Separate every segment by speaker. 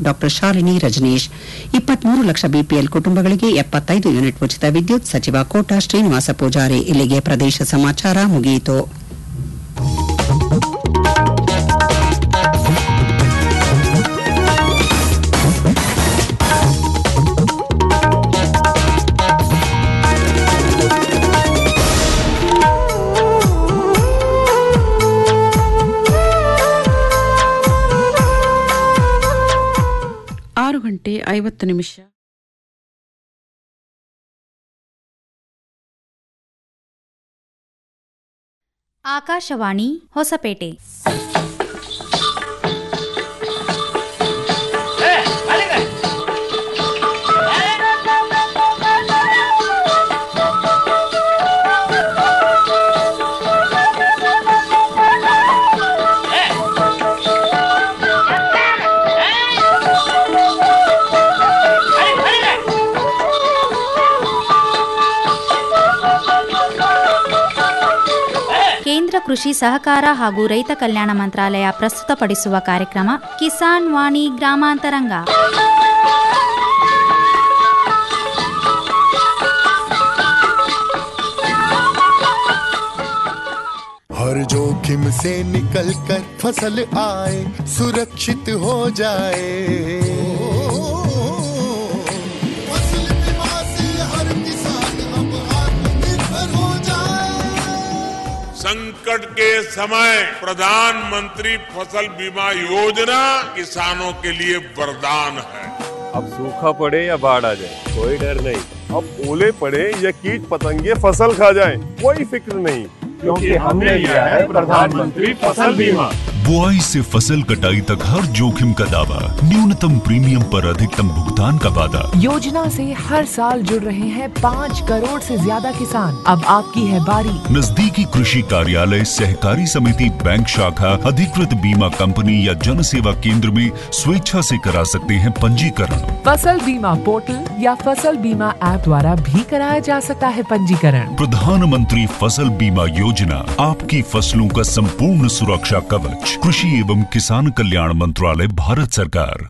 Speaker 1: ಡಾ ಶಾಲಿನಿ ರಜನೀಶ್ ಇಪ್ಪತ್ಮೂರು ಲಕ್ಷ ಬಿಪಿಎಲ್ ಕುಟುಂಬಗಳಿಗೆ ಎಪ್ಪತ್ತೈದು ಯೂನಿಟ್ ಉಚಿತ ವಿದ್ಯುತ್ ಸಚಿವ ಕೋಟಾ ಶ್ರೀನಿವಾಸ ಪೂಜಾರಿ ಇಲ್ಲಿಗೆ ಪ್ರದೇಶ ಸಮಾಚಾರ ಮುಗಿಯಿತು
Speaker 2: ಆರು ಗಂಟೆ ಐವತ್ತು ನಿಮಿಷ
Speaker 3: ಆಕಾಶವಾಣಿ ಹೊಸಪೇಟೆ ಕೇಂದ್ರ ಕೃಷಿ ಸಹಕಾರ ಹಾಗೂ ರೈತ ಕಲ್ಯಾಣ ಮಂತ್ರಾಲಯ ಪ್ರಸ್ತುತಪಡಿಸುವ ಕಾರ್ಯಕ್ರಮ ಕಿಸಾನ್ ವಾಣಿ ಗ್ರಾಮಾಂತರಂಗ
Speaker 4: हर जोखिम से निकल कर फसल आए सुरक्षित हो जाए फसल बीमा से हर किसान अब आत्मनिर्भर हो जाए
Speaker 5: संकट के समय प्रधानमंत्री फसल बीमा योजना किसानों के लिए वरदान है
Speaker 6: अब सूखा पड़े या बाढ़ आ जाए कोई डर नहीं अब ओले पड़े या कीट पतंगे फसल खा जाए कोई फिक्र नहीं क्योंकि हमने लिया है प्रधानमंत्री फसल बीमा
Speaker 7: बुआई से फसल कटाई तक हर जोखिम का दावा न्यूनतम प्रीमियम पर अधिकतम भुगतान का वादा
Speaker 8: योजना से हर साल जुड़ रहे हैं पाँच करोड़ से ज्यादा किसान अब आपकी है बारी
Speaker 7: नजदीकी कृषि कार्यालय सहकारी समिति बैंक शाखा अधिकृत बीमा कंपनी या जन सेवा केंद्र में स्वेच्छा से करा सकते हैं पंजीकरण
Speaker 8: फसल बीमा पोर्टल या फसल बीमा ऐप द्वारा भी कराया जा सकता है पंजीकरण
Speaker 7: प्रधानमंत्री फसल बीमा योजना आपकी फसलों का संपूर्ण सुरक्षा कवच कृषि एवं किसान कल्याण मंत्रालय भारत सरकार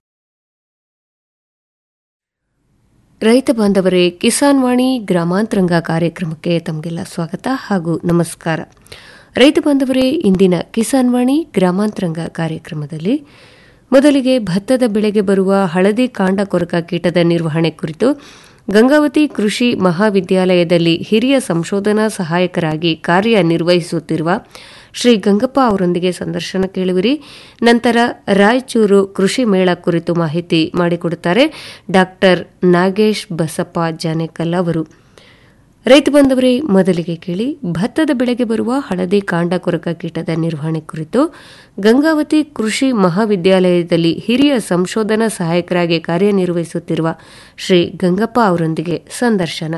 Speaker 9: ರೈತ ಬಾಂಧವರೇ ಕಿಸಾನ್ ವಾಣಿ ಗ್ರಾಮಾಂತರಂಗ ಕಾರ್ಯಕ್ರಮಕ್ಕೆ ತಮಗೆಲ್ಲ ಸ್ವಾಗತ ಹಾಗೂ ನಮಸ್ಕಾರ ರೈತ ಬಾಂಧವರೇ ಇಂದಿನ ಕಿಸಾನ್ ವಾಣಿ ಗ್ರಾಮಾಂತರಂಗ ಕಾರ್ಯಕ್ರಮದಲ್ಲಿ ಮೊದಲಿಗೆ ಭತ್ತದ ಬೆಳೆಗೆ ಬರುವ ಹಳದಿ ಕಾಂಡ ಕೊರಕ ಕೀಟದ ನಿರ್ವಹಣೆ ಕುರಿತು ಗಂಗಾವತಿ ಕೃಷಿ ಮಹಾವಿದ್ಯಾಲಯದಲ್ಲಿ ಹಿರಿಯ ಸಂಶೋಧನಾ ಸಹಾಯಕರಾಗಿ ಕಾರ್ಯನಿರ್ವಹಿಸುತ್ತಿರುವ ಶ್ರೀ ಗಂಗಪ್ಪ ಅವರೊಂದಿಗೆ ಸಂದರ್ಶನ ಕೇಳುವಿರಿ ನಂತರ ರಾಯಚೂರು ಕೃಷಿ ಮೇಳ ಕುರಿತು ಮಾಹಿತಿ ಮಾಡಿಕೊಡುತ್ತಾರೆ ಡಾಕ್ಟರ್ ನಾಗೇಶ್ ಬಸಪ್ಪ ಜಾನೇಕಲ್ ಅವರು ರೈತ ಬಂದವರೇ ಮೊದಲಿಗೆ ಕೇಳಿ ಭತ್ತದ ಬೆಳೆಗೆ ಬರುವ ಹಳದಿ ಕಾಂಡ ಕೊರಕ ಕೀಟದ ನಿರ್ವಹಣೆ ಕುರಿತು ಗಂಗಾವತಿ ಕೃಷಿ ಮಹಾವಿದ್ಯಾಲಯದಲ್ಲಿ ಹಿರಿಯ ಸಂಶೋಧನಾ ಸಹಾಯಕರಾಗಿ ಕಾರ್ಯನಿರ್ವಹಿಸುತ್ತಿರುವ ಶ್ರೀ ಗಂಗಪ್ಪ ಅವರೊಂದಿಗೆ ಸಂದರ್ಶನ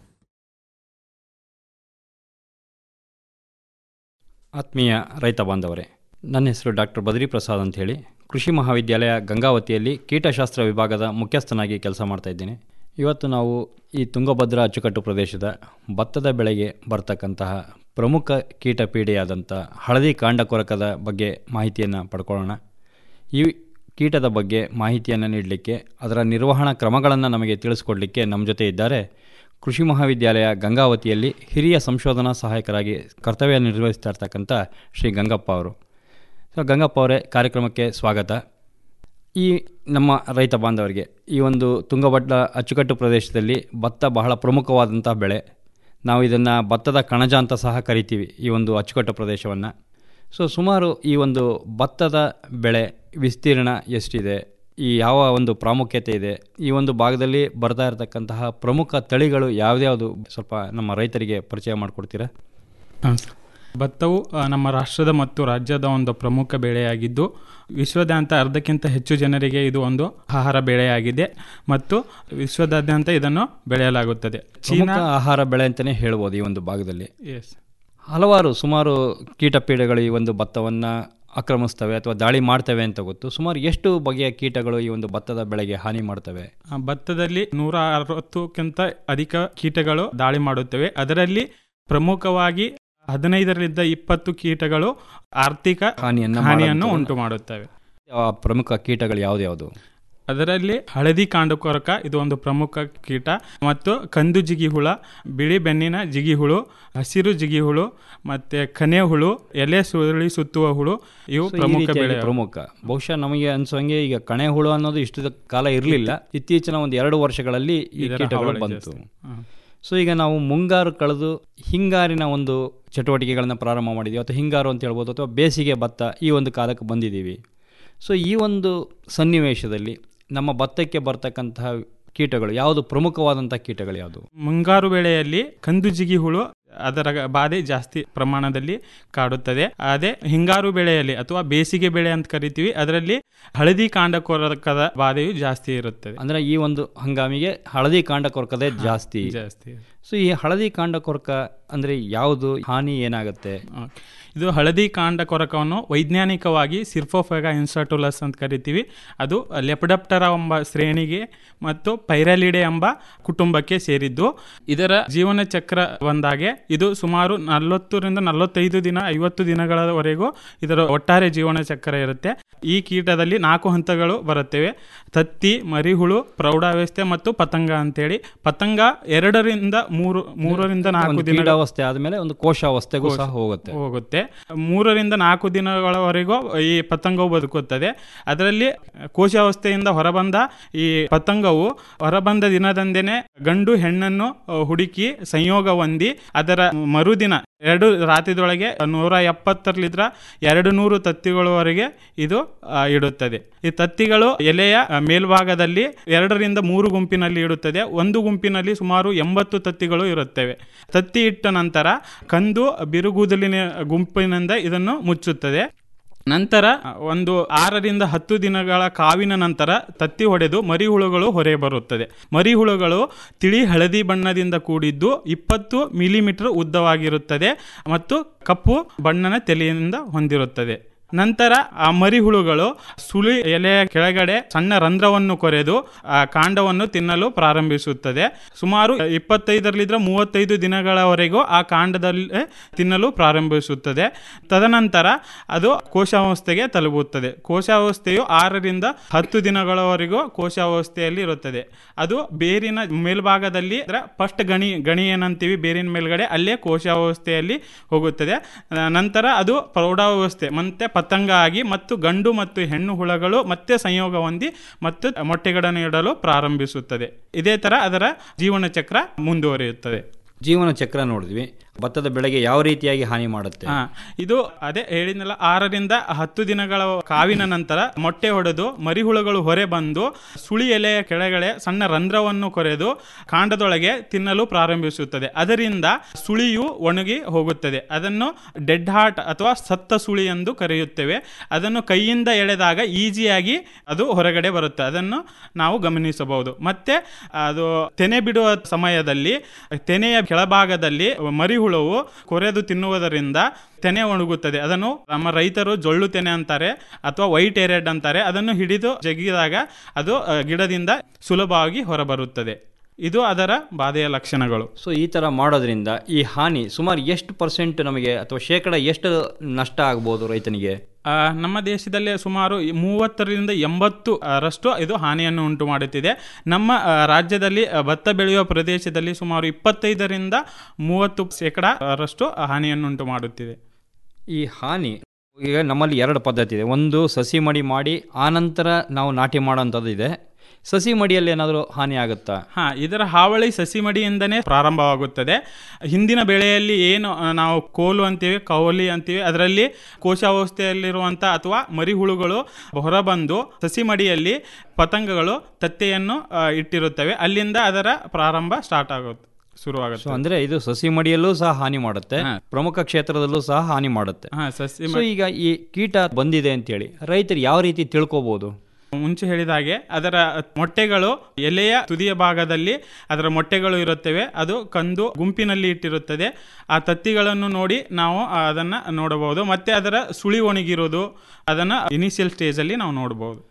Speaker 10: ಆತ್ಮೀಯ ರೈತ ಬಾಂಧವರೇ ನನ್ನ ಹೆಸರು ಡಾಕ್ಟರ್ ಬದ್ರಿ ಪ್ರಸಾದ್ ಅಂತ ಹೇಳಿ ಕೃಷಿ ಮಹಾವಿದ್ಯಾಲಯ ಗಂಗಾವತಿಯಲ್ಲಿ ಕೀಟಶಾಸ್ತ್ರ ವಿಭಾಗದ ಮುಖ್ಯಸ್ಥನಾಗಿ ಕೆಲಸ ಮಾಡ್ತಾ ಇದ್ದೀನಿ ಇವತ್ತು ನಾವು ಈ ತುಂಗಭದ್ರಾ ಅಚ್ಚುಕಟ್ಟು ಪ್ರದೇಶದ ಭತ್ತದ ಬೆಳೆಗೆ ಬರ್ತಕ್ಕಂತಹ ಪ್ರಮುಖ ಕೀಟ ಪೀಡೆಯಾದಂಥ ಹಳದಿ ಕಾಂಡ ಕೊರಕದ ಬಗ್ಗೆ ಮಾಹಿತಿಯನ್ನು ಪಡ್ಕೊಳ್ಳೋಣ ಈ ಕೀಟದ ಬಗ್ಗೆ ಮಾಹಿತಿಯನ್ನು ನೀಡಲಿಕ್ಕೆ ಅದರ ನಿರ್ವಹಣಾ ಕ್ರಮಗಳನ್ನು ನಮಗೆ ತಿಳಿಸ್ಕೊಡ್ಲಿಕ್ಕೆ ನಮ್ಮ ಜೊತೆ ಇದ್ದಾರೆ ಕೃಷಿ ಮಹಾವಿದ್ಯಾಲಯ ಗಂಗಾವತಿಯಲ್ಲಿ ಹಿರಿಯ ಸಂಶೋಧನಾ ಸಹಾಯಕರಾಗಿ ಕರ್ತವ್ಯ ನಿರ್ವಹಿಸ್ತಾ ಇರ್ತಕ್ಕಂಥ ಶ್ರೀ ಗಂಗಪ್ಪ ಅವರು ಸೊ ಗಂಗಪ್ಪ ಅವರೇ ಕಾರ್ಯಕ್ರಮಕ್ಕೆ ಸ್ವಾಗತ ಈ ನಮ್ಮ ರೈತ ಬಾಂಧವರಿಗೆ ಈ ಒಂದು ತುಂಗಭದ್ರಾ ಅಚ್ಚುಕಟ್ಟು ಪ್ರದೇಶದಲ್ಲಿ ಭತ್ತ ಬಹಳ ಪ್ರಮುಖವಾದಂಥ ಬೆಳೆ ನಾವು ಇದನ್ನು ಭತ್ತದ ಕಣಜ ಅಂತ ಸಹ ಕರಿತೀವಿ ಈ ಒಂದು ಅಚ್ಚುಕಟ್ಟು ಪ್ರದೇಶವನ್ನು ಸೊ ಸುಮಾರು ಈ ಒಂದು ಭತ್ತದ ಬೆಳೆ ವಿಸ್ತೀರ್ಣ ಎಷ್ಟಿದೆ ಈ ಯಾವ ಒಂದು ಪ್ರಾಮುಖ್ಯತೆ ಇದೆ ಈ ಒಂದು ಭಾಗದಲ್ಲಿ ಬರ್ತಾ ಇರತಕ್ಕಂತಹ ಪ್ರಮುಖ ತಳಿಗಳು ಯಾವ್ದ್ಯಾವುದು ಸ್ವಲ್ಪ ನಮ್ಮ ರೈತರಿಗೆ ಪರಿಚಯ ಮಾಡಿಕೊಡ್ತೀರಾ
Speaker 11: ಹಾಂ ಸರ್. ಭತ್ತವು ಆ, ನಮ್ಮ ರಾಷ್ಟ್ರದ ಮತ್ತು ರಾಜ್ಯದ ಒಂದು ಪ್ರಮುಖ ಬೆಳೆಯಾಗಿದ್ದು ವಿಶ್ವದಾದ್ಯಂತ ಅರ್ಧಕ್ಕಿಂತ ಹೆಚ್ಚು ಜನರಿಗೆ ಇದು ಒಂದು ಆಹಾರ ಬೆಳೆಯಾಗಿದೆ ಮತ್ತು ವಿಶ್ವದಾದ್ಯಂತ ಇದನ್ನು ಬೆಳೆಯಲಾಗುತ್ತದೆ
Speaker 10: ಪ್ರಮುಖ ಆಹಾರ ಬೆಳೆ ಅಂತಲೇ ಹೇಳ್ಬೋದು ಈ ಒಂದು ಭಾಗದಲ್ಲಿ
Speaker 11: ಎಸ್
Speaker 10: ಹಲವಾರು ಸುಮಾರು ಕೀಟಪೀಡೆಗಳು ಈ ಒಂದು ಭತ್ತವನ್ನು ಆಕ್ರಮಿಸ್ತವೆ ಅಥವಾ ದಾಳಿ ಮಾಡ್ತವೆ ಅಂತ ಗೊತ್ತು ಸುಮಾರು ಎಷ್ಟು ಬಗೆಯ ಕೀಟಗಳು ಈ ಒಂದು ಭತ್ತದ ಬೆಳೆಗೆ ಹಾನಿ ಮಾಡ್ತವೆ
Speaker 11: ಆ, ಭತ್ತದಲ್ಲಿ ನೂರ ಅರವತ್ತಕ್ಕಿಂತ ಅಧಿಕ ಕೀಟಗಳು ದಾಳಿ ಮಾಡುತ್ತವೆ ಅದರಲ್ಲಿ ಪ್ರಮುಖವಾಗಿ ಹದಿನೈದರಿಂದ ಇಪ್ಪತ್ತು ಕೀಟಗಳು ಆರ್ಥಿಕ
Speaker 10: ಹಾನಿಯನ್ನ
Speaker 11: ಹಾನಿಯನ್ನು
Speaker 10: ಮಾಡುವಂಥವು.
Speaker 11: ಉಂಟು ಮಾಡುತ್ತವೆ
Speaker 10: ಆ ಪ್ರಮುಖ ಕೀಟಗಳು ಯಾವ್ದ್ಯಾವುದು
Speaker 11: ಅದರಲ್ಲಿ ಹಳದಿ ಕಾಂಡಕೊರಕ ಇದು ಒಂದು ಪ್ರಮುಖ ಕೀಟ ಮತ್ತು ಕಂದು ಜಿಗಿ ಹುಳ ಬಿಳಿ ಬೆನ್ನಿನ ಜಿಗಿ ಹುಳು ಹಸಿರು ಜಿಗಿ ಹುಳು ಮತ್ತೆ ಕನೆ ಹುಳು ಎಲೆ ಸುರುಳಿ ಸುತ್ತುವ ಹುಳು ಇವು
Speaker 10: So, ಈ
Speaker 11: ಪ್ರಮುಖ
Speaker 10: ರೀತಿಯಾಗಿ
Speaker 11: ಬೆಳೆ
Speaker 10: ಪ್ರಮುಖ ಬಹುಶಃ ನಮಗೆ ಅನ್ಸೋಂಗೆ ಈಗ ಕಣೆ ಹುಳು ಅನ್ನೋದು ಇಷ್ಟು ಕಾಲ ಇರಲಿಲ್ಲ ಇತ್ತೀಚಿನ ಒಂದು ಎರಡು ವರ್ಷಗಳಲ್ಲಿ ಈ
Speaker 11: ಇದರ
Speaker 10: ಕೀಟಗಳು
Speaker 11: ಹಾವಳಿ
Speaker 10: ಬಂತು
Speaker 11: ಜಾಸ್ತಿ. ಹ.
Speaker 10: ಸೊ ಈಗ ನಾವು ಮುಂಗಾರು ಕಳೆದು ಹಿಂಗಾರಿನ ಒಂದು ಚಟುವಟಿಕೆಗಳನ್ನು ಪ್ರಾರಂಭ ಮಾಡಿದ್ದೀವಿ ಅಥವಾ ಹಿಂಗಾರು ಅಂತ ಹೇಳ್ಬೋದು ಅಥವಾ ಬೇಸಿಗೆ ಭತ್ತ ಈ ಒಂದು ಕಾಲಕ್ಕೆ ಬಂದಿದ್ದೀವಿ ಸೊ ಈ ಒಂದು ಸನ್ನಿವೇಶದಲ್ಲಿ ನಮ್ಮ ಭತ್ತಕ್ಕೆ ಬರ್ತಕ್ಕಂತಹ ಕೀಟಗಳು ಯಾವುದು ಪ್ರಮುಖವಾದಂತಹ ಕೀಟಗಳು ಯಾವುದು
Speaker 11: ಮುಂಗಾರು ಬೆಳೆಯಲ್ಲಿ ಕಂದು ಜಿಗಿ ಹುಳು ಅದರ ಬಾಧೆ ಜಾಸ್ತಿ ಪ್ರಮಾಣದಲ್ಲಿ ಕಾಡುತ್ತದೆ ಅದೇ ಹಿಂಗಾರು ಬೆಳೆಯಲ್ಲಿ ಅಥವಾ ಬೇಸಿಗೆ ಬೆಳೆ ಅಂತ ಕರಿತೀವಿ ಅದರಲ್ಲಿ ಹಳದಿ ಕಾಂಡಕೊರಕದ ಬಾಧೆಯು ಜಾಸ್ತಿ ಇರುತ್ತದೆ
Speaker 10: ಅಂದ್ರೆ ಈ ಒಂದು ಹಂಗಾಮಿಗೆ ಹಳದಿ ಕಾಂಡ ಕೊರಕದೆ ಜಾಸ್ತಿ
Speaker 11: ಜಾಸ್ತಿ
Speaker 10: ಸೊ ಈ ಹಳದಿ ಕಾಂಡ ಕೊರಕ ಅಂದ್ರೆ ಯಾವುದು ಹಾನಿ ಏನಾಗುತ್ತೆ
Speaker 11: ಇದು ಹಳದಿ ಕಾಂಡ ಕೊರಕವನ್ನು ವೈಜ್ಞಾನಿಕವಾಗಿ ಸಿರ್ಫೋಫೆಗಾ ಇನ್ಸರ್ಟುಲಸ್ ಅಂತ ಕರಿತೀವಿ ಅದು ಲೆಪಡಪ್ಟರ ಎಂಬ ಶ್ರೇಣಿಗೆ ಮತ್ತು ಪೈರಲಿಡೆ ಎಂಬ ಕುಟುಂಬಕ್ಕೆ ಸೇರಿದ್ದು ಇದರ ಜೀವನ ಚಕ್ರ ಬಂದಾಗೆ ಇದು ಸುಮಾರು ನಲವತ್ತರಿಂದ ನಲವತ್ತೈದು ದಿನ ಐವತ್ತು ದಿನಗಳವರೆಗೂ ಇದರ ಒಟ್ಟಾರೆ ಜೀವನ ಚಕ್ರ ಇರುತ್ತೆ ಈ ಕೀಟದಲ್ಲಿ ನಾಲ್ಕು ಹಂತಗಳು ಬರುತ್ತವೆ ತತ್ತಿ ಮರಿಹುಳು ಪ್ರೌಢಾವಸ್ಥೆ ಮತ್ತು ಪತಂಗ ಅಂತೇಳಿ ಪತಂಗ ಎರಡರಿಂದ ಮೂರು ಮೂರರಿಂದ ನಾಲ್ಕು
Speaker 10: ಒಂದು
Speaker 11: ದಿನ
Speaker 10: ಕೀಟಾವಸ್ಥೆ ಆದ್ಮೇಲೆ ಒಂದು ಕೋಶಾವಸ್ಥೆಗೂ ಸಹ ಹೋಗುತ್ತೆ
Speaker 11: ಹೋಗುತ್ತೆ ಮೂರರಿಂದ ನಾಲ್ಕು ದಿನಗಳವರೆಗೂ ಈ ಪತಂಗವು ಬದುಕುತ್ತದೆ ಅದರಲ್ಲಿ ಕೋಶಾವಸ್ಥೆಯಿಂದ ಹೊರಬಂದ ಈ ಪತಂಗವು ಹೊರಬಂದ ದಿನದಂದೆನೆ ಗಂಡು ಹೆಣ್ಣನ್ನು ಅ, ಹುಡುಕಿ ಸಂಯೋಗ ಹೊಂದಿ ಅದರ ಮರುದಿನ ಎರಡು ರಾತ್ರಿದೊಳಗೆ ನೂರ ಎಪ್ಪತ್ತರಲ್ಲಿದ್ರ ಎರಡು ನೂರು ತತ್ತಿಗಳವರೆಗೆ ಇದು ಆ, ಇಡುತ್ತದೆ ಈ ತತ್ತಿಗಳು ಎಲೆಯ ಆ, ಮೇಲ್ಭಾಗದಲ್ಲಿ ಎರಡರಿಂದ ಮೂರು ಗುಂಪಿನಲ್ಲಿ ಇಡುತ್ತದೆ ಒಂದು ಗುಂಪಿನಲ್ಲಿ ಸುಮಾರು ಎಂಬತ್ತು ತತ್ತಿಗಳು ಇರುತ್ತವೆ ತತ್ತಿ ಇಟ್ಟ ನಂತರ ಕಂದು ಬಿರುಗೂದಲಿನ ಗುಂಪಿನಿಂದ ಇದನ್ನು ಮುಚ್ಚುತ್ತದೆ ನಂತರ ಒಂದು ಆರರಿಂದ ಹತ್ತು ದಿನಗಳ ಕಾವಿನ ನಂತರ ತತ್ತಿ ಹೊಡೆದು ಮರಿಹುಳುಗಳು ಹೊರೆ ಬರುತ್ತದೆ ಮರಿಹುಳುಗಳು ತಿಳಿ ಹಳದಿ ಬಣ್ಣದಿಂದ ಕೂಡಿದ್ದು ಇಪ್ಪತ್ತು ಮಿಲಿಮೀಟರ್ ಉದ್ದವಾಗಿರುತ್ತದೆ ಮತ್ತು ಕಪ್ಪು ಬಣ್ಣನ ತಲೆಯಿಂದ ಹೊಂದಿರುತ್ತದೆ ನಂತರ ಆ ಮರಿಹುಳುಗಳು ಸುಳಿ ಎಲೆಯ ಕೆಳಗಡೆ ಸಣ್ಣ ರಂಧ್ರವನ್ನು ಕೊರೆದು ಆ ಕಾಂಡವನ್ನು ತಿನ್ನಲು ಪ್ರಾರಂಭಿಸುತ್ತದೆ ಸುಮಾರು ಇಪ್ಪತ್ತೈದರಲ್ಲಿದ್ರೆ ಮೂವತ್ತೈದು ದಿನಗಳವರೆಗೂ ಆ ಕಾಂಡದಲ್ಲಿ ತಿನ್ನಲು ಪ್ರಾರಂಭಿಸುತ್ತದೆ ತದನಂತರ ಅದು ಕೋಶಾವಸ್ಥೆಗೆ ತಲುಪುತ್ತದೆ ಕೋಶಾವಸ್ಥೆಯು ಆರರಿಂದ ಹತ್ತು ದಿನಗಳವರೆಗೂ ಕೋಶಾವಸ್ಥೆಯಲ್ಲಿ ಇರುತ್ತದೆ ಅದು ಬೇರಿನ ಮೇಲ್ಭಾಗದಲ್ಲಿ ಫಸ್ಟ್ ಗಣಿ ಗಣಿ ಏನಂತೀವಿ ಬೇರಿನ ಮೇಲ್ಗಡೆ ಅಲ್ಲೇ ಕೋಶಾವಸ್ಥೆಯಲ್ಲಿ ಹೋಗುತ್ತದೆ ಆ, ನಂತರ ಅದು ಪ್ರೌಢಾವಸ್ಥೆ ಮತ್ತೆ ಪತಂಗ ಆಗಿ ಮತ್ತು ಗಂಡು ಮತ್ತು ಹೆಣ್ಣು ಹುಳಗಳು ಮತ್ತೆ ಸಂಯೋಗ ಹೊಂದಿ ಮತ್ತು ಮೊಟ್ಟೆಗಳನ್ನು ಇಡಲು ಪ್ರಾರಂಭಿಸುತ್ತದೆ ಇದೇ ತರ ಅದರ ಜೀವನ ಚಕ್ರ ಮುಂದುವರಿಯುತ್ತದೆ
Speaker 10: ಜೀವನ ಚಕ್ರ ನೋಡಿದ್ವಿ ಭತ್ತದ ಬೆಳೆಗೆ ಯಾವ ರೀತಿಯಾಗಿ ಹಾನಿ ಮಾಡುತ್ತೆ
Speaker 11: ಹಾ ಇದು ಅದೇ ಹೇಳಿದ್ನಲ್ಲ ಆರರಿಂದ ಹತ್ತು ದಿನಗಳ ಕಾವಿನ ನಂತರ ಮೊಟ್ಟೆ ಹೊಡೆದು ಮರಿಹುಳುಗಳು ಹೊರೆ ಬಂದು ಸುಳಿ ಎಲೆಯ ಕೆಳಗಡೆ ಸಣ್ಣ ರಂಧ್ರವನ್ನು ಕೊರೆದು ಕಾಂಡದೊಳಗೆ ತಿನ್ನಲು ಪ್ರಾರಂಭಿಸುತ್ತದೆ ಅದರಿಂದ ಸುಳಿಯು ಒಣಗಿ ಹೋಗುತ್ತದೆ ಅದನ್ನು ಡೆಡ್ ಹಾರ್ಟ್ ಅಥವಾ ಸತ್ತ ಸುಳಿ ಎಂದು ಕರೆಯುತ್ತೇವೆ ಅದನ್ನು ಕೈಯಿಂದ ಎಳೆದಾಗ ಈಸಿಯಾಗಿ ಅದು ಹೊರಗಡೆ ಬರುತ್ತೆ ಅದನ್ನು ನಾವು ಗಮನಿಸಬಹುದು ಮತ್ತೆ ಅದು ತೆನೆ ಬಿಡುವ ಸಮಯದಲ್ಲಿ ತೆನೆಯ ಕೆಳಭಾಗದಲ್ಲಿ ಮರಿಹುಳವು ಕೊರೆದು ತಿನ್ನುವುದರಿಂದ ತೆನೆ ಒಣಗುತ್ತದೆ ಅದನ್ನು ನಮ್ಮ ರೈತರು ಜೊಳ್ಳು ತೆನೆ ಅಂತಾರೆ ಅಥವಾ ವೈಟ್ ಏರೆಡ್ ಅಂತಾರೆ ಅದನ್ನು ಹಿಡಿದು ಜಗಿದಾಗ ಅದು ಆ, ಗಿಡದಿಂದ ಸುಲಭವಾಗಿ ಹೊರಬರುತ್ತದೆ ಇದು ಅದರ ಬಾಧೆಯ ಲಕ್ಷಣಗಳು
Speaker 10: ಸೊ ಈ ತರ ಮಾಡೋದ್ರಿಂದ ಈ ಹಾನಿ ಸುಮಾರು ಎಷ್ಟು ಪರ್ಸೆಂಟ್ ನಮಗೆ ಅಥವಾ ಶೇಕಡ ಎಷ್ಟು ನಷ್ಟ ಆಗ್ಬೋದು ರೈತನಿಗೆ
Speaker 11: ಆ, ನಮ್ಮ ದೇಶದಲ್ಲಿ ಸುಮಾರು ಈ ಮೂವತ್ತರಿಂದ ಎಂಬತ್ತು ಆ, ರಷ್ಟು ಇದು ಹಾನಿಯನ್ನು ಉಂಟು ಮಾಡುತ್ತಿದೆ ನಮ್ಮ ಆ, ರಾಜ್ಯದಲ್ಲಿ ಆ, ಭತ್ತ ಬೆಳೆಯುವ ಪ್ರದೇಶದಲ್ಲಿ ಸುಮಾರು ಇಪ್ಪತ್ತೈದರಿಂದ ಮೂವತ್ತು ಶೇಕಡ ರಷ್ಟು ಹಾನಿಯನ್ನು ಉಂಟು ಮಾಡುತ್ತಿದೆ
Speaker 10: ಈ ಹಾನಿ ಈಗ ನಮ್ಮಲ್ಲಿ ಎರಡು ಪದ್ಧತಿ ಇದೆ ಒಂದು ಸಸಿ ಮಡಿ ಮಾಡಿ ಆನಂತರ ನಾವು ನಾಟಿ ಮಾಡೋಂಥದ್ದು ಇದೆ ಸಸಿ ಮಡಿಯಲ್ಲಿ ಏನಾದರೂ ಹಾನಿ ಆಗುತ್ತಾ
Speaker 11: ಹಾ ಇದರ ಹಾವಳಿ ಸಸಿ ಮಡಿಯಿಂದನೇ ಪ್ರಾರಂಭವಾಗುತ್ತದೆ ಹಿಂದಿನ ಬೆಳೆಯಲ್ಲಿ ಏನು ಆ, ನಾವು ಕೋಲು ಅಂತೀವಿ ಕೌಲಿ ಅಂತೀವಿ ಅದರಲ್ಲಿ ಕೋಶಾವಸ್ಥೆಯಲ್ಲಿರುವಂಥ ಅಥವಾ ಮರಿಹುಳುಗಳು ಹೊರಬಂದು ಸಸಿ ಮಡಿಯಲ್ಲಿ ಪತಂಗಗಳು ತತ್ತೆಯನ್ನು ಆ, ಇಟ್ಟಿರುತ್ತವೆ ಅಲ್ಲಿಂದ ಅದರ ಪ್ರಾರಂಭ ಸ್ಟಾರ್ಟ್ ಆಗುತ್ತೆ ಶುರುವಾಗುತ್ತೆ
Speaker 10: ಸೊ ಅಂದ್ರೆ ಇದು ಸಸಿ ಮಡಿಯಲ್ಲೂ ಸಹ ಹಾನಿ ಮಾಡುತ್ತೆ ಪ್ರಮುಖ ಕ್ಷೇತ್ರದಲ್ಲೂ ಸಹ ಹಾನಿ ಮಾಡುತ್ತೆ
Speaker 11: ಹಾ ಸಸಿ
Speaker 10: ಸೊ ಈಗ ಈ ಕೀಟ ಬಂದಿದೆ ಅಂತೇಳಿ ರೈತರು ಯಾವ ರೀತಿ ತಿಳ್ಕೊಬಹುದು
Speaker 11: ಮುಂಚೆ ಹೇಳಿದ ಹಾಗೆ ಅದರ ಮೊಟ್ಟೆಗಳು ಎಲೆಯ ತುದಿಯ ಭಾಗದಲ್ಲಿ ಅದರ ಮೊಟ್ಟೆಗಳು ಇರುತ್ತವೆ ಅದು ಕಂದು ಗುಂಪಿನಲ್ಲಿ ಇಟ್ಟಿರುತ್ತದೆ ಆ ತತ್ತಿಗಳನ್ನು ನೋಡಿ ನಾವು ಅದನ್ನು ನೋಡಬಹುದು ಮತ್ತೆ ಅದರ ಸುಳಿ ಒಣಗಿರೋದು ಅದನ್ನು ಇನಿಷಿಯಲ್ ಸ್ಟೇಜಲ್ಲಿ ನಾವು ನೋಡಬಹುದು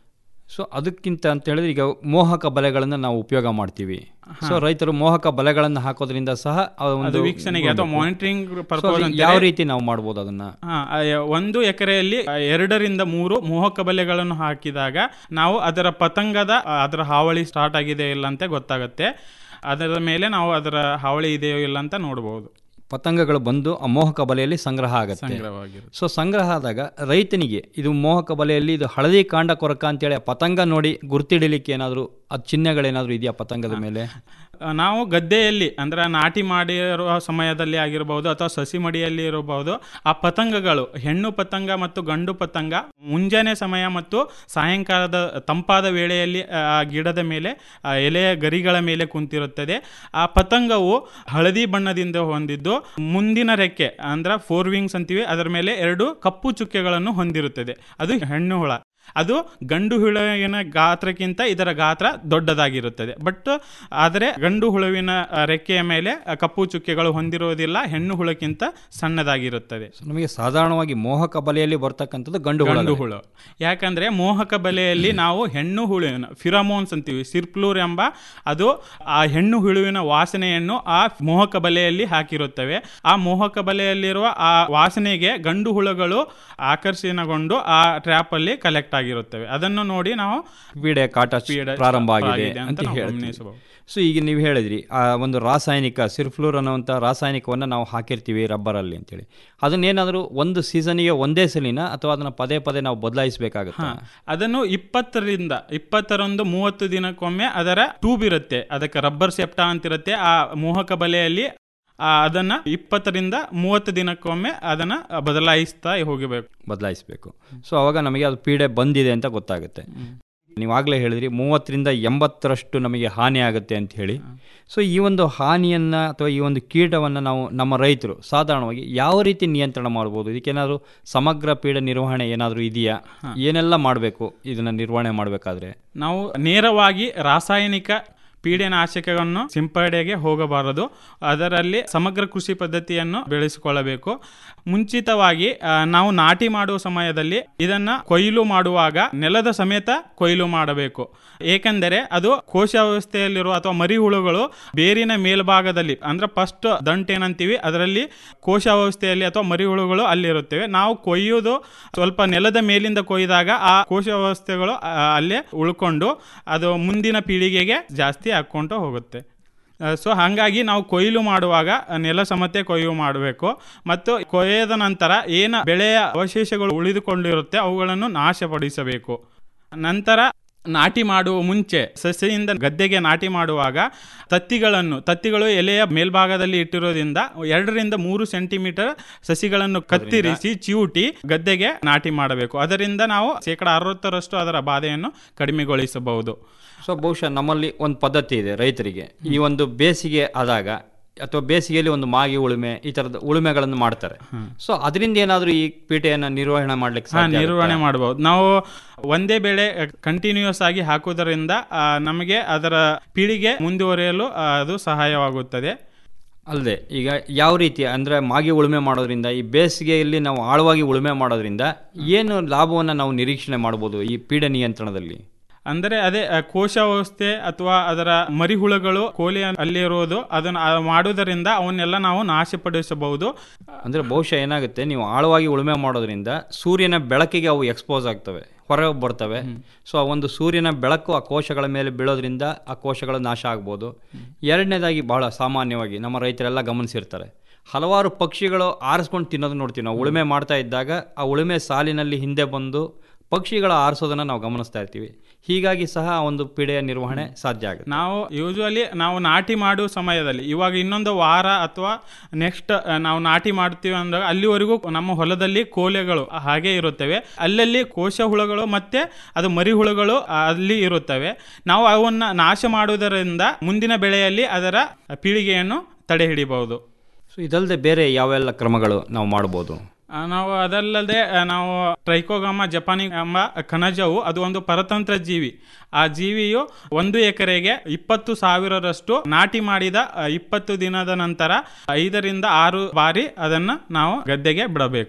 Speaker 10: ಸೊ ಅದಕ್ಕಿಂತ ಅಂತ ಹೇಳಿದ್ರೆ ಈಗ ಮೋಹಕ ಬಲೆಗಳನ್ನು ನಾವು ಉಪಯೋಗ ಮಾಡ್ತೀವಿ ಸೊ ರೈತರು ಮೋಹಕ ಬಲೆಗಳನ್ನು ಹಾಕೋದ್ರಿಂದ ಸಹ ಆ ಒಂದು
Speaker 11: ಅದು ವೀಕ್ಷಣೆಗೆ ಅಥವಾ
Speaker 10: ನೋಡ್ಬೇಕು.
Speaker 11: monitoring
Speaker 10: So
Speaker 11: purpose
Speaker 10: ಅದು
Speaker 11: ಅಂತಾರೆ.
Speaker 10: ಯಾವ ರೀತಿ ನಾವು ಮಾಡ್ಬೋದು ಅದನ್ನ
Speaker 11: ಹಾ, ಆ, ಯ- ಒಂದು ಎಕರೆಯಲ್ಲಿ ಆ, ಎರಡರಿಂದ ಮೂರು ಮೋಹಕ ಬಲೆಗಳನ್ನು ಹಾಕಿದಾಗ ನಾವು ಅದರ ಪತಂಗದ ಆ, ಅದರ ಹಾವಳಿ ಸ್ಟಾರ್ಟ್ ಆಗಿದೆ ಇಲ್ಲ ಅಂತ ಗೊತ್ತಾಗುತ್ತೆ ಅದರ ಮೇಲೆ ನಾವು ಅದರ ಹಾವಳಿ ಇದೆಯೋ ಇಲ್ಲ ಅಂತ ನೋಡಬಹುದು
Speaker 10: ಪತಂಗಗಳು ಬಂದು ಆ ಮೋಹಕ ಬಲೆಯಲ್ಲಿ ಸಂಗ್ರಹ ಆಗುತ್ತೆ
Speaker 11: ಸಂಗ್ರಹವಾಗಿರುತ್ತೆ.
Speaker 10: ಸೊ ಸಂಗ್ರಹ ಆದಾಗ ರೈತನಿಗೆ ಇದು ಮೋಹಕ ಬಲೆಯಲ್ಲಿ ಇದು ಹಳದಿ ಕಾಂಡ ಕೊರಕ ಅಂತೇಳಿ ಆ ಪತಂಗ ನೋಡಿ ಗುರ್ತಿಡಿಲಿಕ್ಕೆ ಏನಾದರೂ ಅದು ಚಿಹ್ನೆಗಳೇನಾದರೂ ಇದೆಯಾ ಪತಂಗದ ಮೇಲೆ
Speaker 11: ಆ, ನಾವು ಗದ್ದೆಯಲ್ಲಿ ಅಂದ್ರೆ ನಾಟಿ ಮಾಡಿರುವ ಸಮಯದಲ್ಲಿ ಆಗಿರಬಹುದು ಅಥವಾ ಸಸಿ ಮಡಿಯಲ್ಲಿ ಇರಬಹುದು ಆ ಪತಂಗಗಳು ಹೆಣ್ಣು ಪತಂಗ ಮತ್ತು ಗಂಡು ಪತಂಗ ಮುಂಜಾನೆ ಸಮಯ ಮತ್ತು ಸಾಯಂಕಾಲದ ತಂಪಾದ ವೇಳೆಯಲ್ಲಿ ಆ ಗಿಡದ ಮೇಲೆ ಆ ಎಲೆಯ ಗರಿಗಳ ಮೇಲೆ ಕುಂತಿರುತ್ತದೆ ಆ ಪತಂಗವು ಹಳದಿ ಬಣ್ಣದಿಂದ ಹೊಂದಿದ್ದು ಮುಂದಿನ ರೆಕ್ಕೆ ಅಂದ್ರೆ ಫೋರ್ ವಿಂಗ್ಸ್ ಅಂತೀವಿ ಅದರ ಮೇಲೆ ಎರಡು ಕಪ್ಪು ಚುಕ್ಕೆಗಳನ್ನು ಹೊಂದಿರುತ್ತದೆ ಅದು ಹೆಣ್ಣು ಹುಳ ಅದು ಗಂಡು ಹುಳುವಿನ ಗಾತ್ರಕ್ಕಿಂತ ಇದರ ಗಾತ್ರ ದೊಡ್ಡದಾಗಿರುತ್ತದೆ ಬಟ್ ಆದರೆ ಗಂಡು ಹುಳುವಿನ ಆ, ರೆಕ್ಕೆಯ ಮೇಲೆ ಆ, ಕಪ್ಪು ಚುಕ್ಕೆಗಳು ಹೊಂದಿರುವುದಿಲ್ಲ ಹೆಣ್ಣು ಹುಳಕ್ಕಿಂತ ಸಣ್ಣದಾಗಿರುತ್ತದೆ
Speaker 10: ನಮಗೆ ಸಾಧಾರಣವಾಗಿ ಮೋಹಕ ಬಲೆಯಲ್ಲಿ ಬರ್ತಕ್ಕಂಥದ್ದು ಗಂಡು ಹುಳ
Speaker 11: ಗಂಡು ಹುಳು ಯಾಕಂದ್ರೆ ಮೋಹಕ ಬಲೆಯಲ್ಲಿ ನಾವು ಹೆಣ್ಣು ಹುಳುವಿನ ಫಿರಮೋನ್ಸ್ ಅಂತೀವಿ ಸಿರ್ಪ್ಲೂರ್ ಎಂಬ ಅದು ಆ ಹೆಣ್ಣು ಹುಳುವಿನ ವಾಸನೆಯನ್ನು ಆ ಮೋಹಕ ಬಲೆಯಲ್ಲಿ ಹಾಕಿರುತ್ತವೆ ಆ ಮೋಹಕ ಬಲೆಯಲ್ಲಿರುವ ಆ ವಾಸನೆಗೆ ಗಂಡು ಹುಳುಗಳು ಆಕರ್ಷಣೆಗೊಂಡು ಆ ಟ್ರ್ಯಾಪ್ ಅಲ್ಲಿ ಕಲೆಕ್ಟ್ ಆಗಿರುತ್ತವೆ ಅದನ್ನು ನೋಡಿ ನಾವು
Speaker 10: ಪೀಡೆ ಕಾಟ
Speaker 11: ಪೀಡೆ
Speaker 10: ಪ್ರಾರಂಭ ಆಗಿದೆ
Speaker 11: ಆಗಿದೆ ಅಂತ
Speaker 10: ಅಂತ
Speaker 11: ನಾವು
Speaker 10: ಹೇಳ್ತೀವಿ
Speaker 11: ಗಮನಿಸಬಹುದು.
Speaker 10: ಸೊ ಈಗ ನೀವು ಹೇಳಿದ್ರಿ ಆ ಒಂದು ರಾಸಾಯನಿಕ ಸಿರ್ಫ್ಲೂರ್ ಅನ್ನುವಂಥ ರಾಸಾಯನಿಕವನ್ನು ನಾವು ಹಾಕಿರ್ತೀವಿ ರಬ್ಬರಲ್ಲಿ ಅಂತೇಳಿ ಅದನ್ನೇನಾದರೂ ಒಂದು ಸೀಸನಿಗೆ ಒಂದೇ ಸಲಿನ ಅಥವಾ ಅದನ್ನು ಪದೇ ಪದೇ ನಾವು ಬದಲಾಯಿಸಬೇಕಾಗುತ್ತೆ
Speaker 11: ಹಾ. ಅದನ್ನು ಇಪ್ಪತ್ತರಿಂದ ಇಪ್ಪತ್ತರೊಂದು ಮೂವತ್ತು ದಿನಕ್ಕೊಮ್ಮೆ ಅದರ ಟ್ಯೂಬ್ ಇರುತ್ತೆ ಅದಕ್ಕೆ ರಬ್ಬರ್ ಸೆಪ್ಟಾ ಅಂತಿರುತ್ತೆ ಆ ಮೋಹಕ ಬಲೆಯಲ್ಲಿ ಆ, ಅದನ್ನ ಇಪ್ಪತ್ತರಿಂದ ಮೂವತ್ತು ದಿನಕ್ಕೊಮ್ಮೆ ಅದನ್ನ ಬದಲಾಯಿಸ್ತಾ ಹೋಗಬೇಕು
Speaker 10: ಬದಲಾಯಿಸಬೇಕು ಸೊ ಅವಾಗ ನಮಗೆ ಅದು ಪೀಡೆ ಬಂದಿದೆ ಅಂತ ಗೊತ್ತಾಗುತ್ತೆ ನೀವಾಗಲೇ ಹೇಳಿದ್ರಿ ಮೂವತ್ತರಿಂದ ಎಂಬತ್ತರಷ್ಟು ನಮಗೆ ಹಾನಿ ಆಗುತ್ತೆ ಅಂತ ಹೇಳಿ ಸೊ ಈ ಒಂದು ಹಾನಿಯನ್ನು ಅಥವಾ ಈ ಒಂದು ಕೀಟವನ್ನು ನಾವು ನಮ್ಮ ರೈತರು ಸಾಧಾರಣವಾಗಿ ಯಾವ ರೀತಿ ನಿಯಂತ್ರಣ ಮಾಡ್ಬೋದು ಇದಕ್ಕೇನಾದರೂ ಸಮಗ್ರ ಪೀಡೆ ನಿರ್ವಹಣೆ ಏನಾದರೂ ಇದೆಯಾ ಏನೆಲ್ಲ ಮಾಡಬೇಕು ಇದನ್ನು ನಿರ್ವಹಣೆ ಮಾಡಬೇಕಾದ್ರೆ
Speaker 11: ನಾವು ನೇರವಾಗಿ ರಾಸಾಯನಿಕ ಪೀಡೆನಾಶಕವನ್ನು ಸಿಂಪಡಣೆಗೆ ಹೋಗಬಾರದು ಅದರಲ್ಲಿ ಸಮಗ್ರ ಕೃಷಿ ಪದ್ಧತಿಯನ್ನು ಬೆಳೆಸಿಕೊಳ್ಳಬೇಕು ಮುಂಚಿತವಾಗಿ ಆ, ನಾವು ನಾಟಿ ಮಾಡುವ ಸಮಯದಲ್ಲಿ ಇದನ್ನ ಕೊಯ್ಲು ಮಾಡುವಾಗ ನೆಲದ ಸಮೇತ ಕೊಯ್ಲು ಮಾಡಬೇಕು ಏಕೆಂದರೆ ಅದು ಕೋಶಾವಸ್ಥೆಯಲ್ಲಿರುವ ಅಥವಾ ಮರಿಹುಳುಗಳು ಬೇರಿನ ಮೇಲ್ಭಾಗದಲ್ಲಿ ಅಂದ್ರೆ ಫಸ್ಟ್ ದಂಟ್ ಏನಂತೀವಿ ಅದರಲ್ಲಿ ಕೋಶಾವಸ್ಥೆಯಲ್ಲಿ ಅಥವಾ ಮರಿಹುಳುಗಳು ಅಲ್ಲಿರುತ್ತವೆ ನಾವು ಕೊಯ್ಯುವುದು ಸ್ವಲ್ಪ ನೆಲದ ಮೇಲಿಂದ ಕೊಯ್ದಾಗ ಆ ಕೋಶಾವಸ್ಥೆಗಳು ಆ, ಅಲ್ಲೇ ಉಳ್ಕೊಂಡು ಅದು ಮುಂದಿನ ಪೀಳಿಗೆಗೆ ಜಾಸ್ತಿ ಹಾಕ್ಕೊಂಡು ಹೋಗುತ್ತೆ ಸೊ ಹಾಗಾಗಿ ನಾವು ಕೊಯ್ಲು ಮಾಡುವಾಗ ನೆಲ ಸಮತೆ ಕೊಯ್ಲು ಮಾಡಬೇಕು ಮತ್ತು ಕೊಯ್ಯದ ನಂತರ ಏನು ಬೆಳೆಯ ಅವಶೇಷಗಳು ಉಳಿದುಕೊಂಡಿರುತ್ತೆ ಅವುಗಳನ್ನು ನಾಶಪಡಿಸಬೇಕು ನಂತರ ನಾಟಿ ಮಾಡುವ ಮುಂಚೆ ಸಸ್ಯದಿಂದ ಗದ್ದೆಗೆ ನಾಟಿ ಮಾಡುವಾಗ ತತ್ತಿಗಳನ್ನು ತತ್ತಿಗಳು ಎಲೆಯ ಮೇಲ್ಭಾಗದಲ್ಲಿ ಇಟ್ಟಿರೋದ್ರಿಂದ ಎರಡರಿಂದ ಮೂರು ಸೆಂಟಿಮೀಟರ್ ಸಸಿಗಳನ್ನು ಕತ್ತರಿಸಿ ಚಿವುಟಿ ಗದ್ದೆಗೆ ನಾಟಿ ಮಾಡಬೇಕು ಅದರಿಂದ ನಾವು ಶೇಕಡ ಅರವತ್ತರಷ್ಟು ಅದರ ಬಾಧೆಯನ್ನು ಕಡಿಮೆಗೊಳಿಸಬಹುದು
Speaker 10: ಸೊ ಬಹುಶಃ ನಮ್ಮಲ್ಲಿ ಒಂದು ಪದ್ಧತಿ ಇದೆ ರೈತರಿಗೆ ಈ ಒಂದು ಬೇಸಿಗೆ ಆದಾಗ ಅಥವಾ ಬೇಸಿಗೆಯಲ್ಲಿ ಒಂದು ಮಾಗಿ ಉಳುಮೆ ಈ ಥರದ ಉಳುಮೆಗಳನ್ನು ಮಾಡ್ತಾರೆ ಸೊ ಅದರಿಂದ ಏನಾದರೂ ಈ ಪೀಟೆಯನ್ನು ನಿರ್ವಹಣೆ ಮಾಡ್ಲಿಕ್ಕೆ
Speaker 11: ಹಾ
Speaker 10: ಸಾಧ್ಯ
Speaker 11: ನಿರ್ವಹಣೆ
Speaker 10: ಆಗುತ್ತಾ?
Speaker 11: ಮಾಡಬಹುದು ನಾವು ಒಂದೇ ಬೆಳೆ ಕಂಟಿನ್ಯೂಸ್ ಆಗಿ ಹಾಕುವುದರಿಂದ ಆ, ನಮಗೆ ಅದರ ಪೀಳಿಗೆ ಮುಂದುವರಿಯಲು ಆ, ಅದು ಸಹಾಯವಾಗುತ್ತದೆ
Speaker 10: ಅಲ್ಲದೆ ಈಗ ಯಾವ ರೀತಿ ಅಂದರೆ ಮಾಗಿ ಉಳುಮೆ ಮಾಡೋದ್ರಿಂದ ಈ ಬೇಸಿಗೆಯಲ್ಲಿ ನಾವು ಆಳವಾಗಿ ಉಳುಮೆ ಮಾಡೋದ್ರಿಂದ ಏನು ಲಾಭವನ್ನು ನಾವು ನಿರೀಕ್ಷಣೆ ಮಾಡ್ಬೋದು ಈ ಪೀಡೆ ನಿಯಂತ್ರಣದಲ್ಲಿ
Speaker 11: ಅಂದರೆ ಅದೇ ಆ, ಕೋಶಾವಸ್ಥೆ ಅಥವಾ ಅದರ ಮರಿಹುಳುಗಳು ಕೋಳಿ ಅಲ್ಲಿರುವುದು ಅದನ್ನು ಆ, ಮಾಡುವುದರಿಂದ ಅವನ್ನೆಲ್ಲ ನಾವು ನಾಶಪಡಿಸಬಹುದು
Speaker 10: ಅಂದರೆ ಬಹುಶಃ ಏನಾಗುತ್ತೆ ನೀವು ಆಳವಾಗಿ ಉಳುಮೆ ಮಾಡೋದ್ರಿಂದ ಸೂರ್ಯನ ಬೆಳಕಿಗೆ ಅವು ಎಕ್ಸ್ಪೋಸ್ ಆಗ್ತವೆ ಹೊರಗೆ ಬರ್ತವೆ ಸೊ ಆ ಒಂದು ಸೂರ್ಯನ ಬೆಳಕು ಆ ಕೋಶಗಳ ಮೇಲೆ ಬೀಳೋದ್ರಿಂದ ಆ ಕೋಶಗಳು ನಾಶ ಆಗ್ಬೋದು ಎರಡನೇದಾಗಿ ಬಹಳ ಸಾಮಾನ್ಯವಾಗಿ ನಮ್ಮ ರೈತರೆಲ್ಲ ಗಮನಿಸಿರ್ತಾರೆ ಹಲವಾರು ಪಕ್ಷಿಗಳು ಆರಿಸ್ಕೊಂಡು ತಿನ್ನೋದು ನೋಡ್ತೀವಿ ನಾವು ಉಳುಮೆ ಮಾಡ್ತಾ ಇದ್ದಾಗ ಆ ಉಳುಮೆ ಸಾಲಿನಲ್ಲಿ ಹಿಂದೆ ಬಂದು ಪಕ್ಷಿಗಳ ಆರಿಸೋದನ್ನು ನಾವು ಗಮನಿಸ್ತಾ ಇರ್ತೀವಿ ಹೀಗಾಗಿ ಸಹ ಆ ಒಂದು ಪೀಡೆಯ ನಿರ್ವಹಣೆ ಸಾಧ್ಯ ಆಗುತ್ತೆ
Speaker 11: ನಾವು ಯೂಶುವಲಿ ನಾವು ನಾಟಿ ಮಾಡುವ ಸಮಯದಲ್ಲಿ ಇವಾಗ ಇನ್ನೊಂದು ವಾರ ಅಥವಾ ನೆಕ್ಸ್ಟ್ ನಾವು ನಾಟಿ ಮಾಡ್ತೀವಿ ಅಂದಾಗ ಅಲ್ಲಿವರೆಗೂ ನಮ್ಮ ಹೊಲದಲ್ಲಿ ಕೋಲೆಗಳು ಹಾಗೆ ಇರುತ್ತವೆ ಅಲ್ಲಲ್ಲಿ ಕೋಶ ಹುಳುಗಳು ಮತ್ತೆ ಅದು ಮರಿ ಹುಳುಗಳು ಅಲ್ಲಿ ಇರುತ್ತವೆ ನಾವು ಅವನ್ನ ನಾಶ ಮಾಡುವುದರಿಂದ ಮುಂದಿನ ಬೆಳೆಯಲ್ಲಿ ಅದರ ಪೀಳಿಗೆಯನ್ನು ತಡೆ ಹಿಡಿಬಹುದು
Speaker 10: ಸೊ ಇದಲ್ಲದೆ ಬೇರೆ ಯಾವೆಲ್ಲ ಕ್ರಮಗಳು ನಾವು ಮಾಡ್ಬೋದು
Speaker 11: ಆ, ನಾವು ಅದಲ್ಲದೆ ಆ, ನಾವು ಟ್ರೈಕೋಗಾಮ ಜಪಾನಿ ಎಂಬ ಕಣಜವು ಅದು ಒಂದು ಪರತಂತ್ರ ಜೀವಿ ಆ ಜೀವಿಯು ಒಂದು ಎಕರೆಗೆ ಇಪ್ಪತ್ತು ಸಾವಿರರಷ್ಟು ನಾಟಿ ಮಾಡಿದ ಆ, ಇಪ್ಪತ್ತು ದಿನದ ನಂತರ ಐದರಿಂದ ಆರು ಬಾರಿ ಅದನ್ನು ನಾವು ಗದ್ದೆಗೆ ಬಿಡಬೇಕು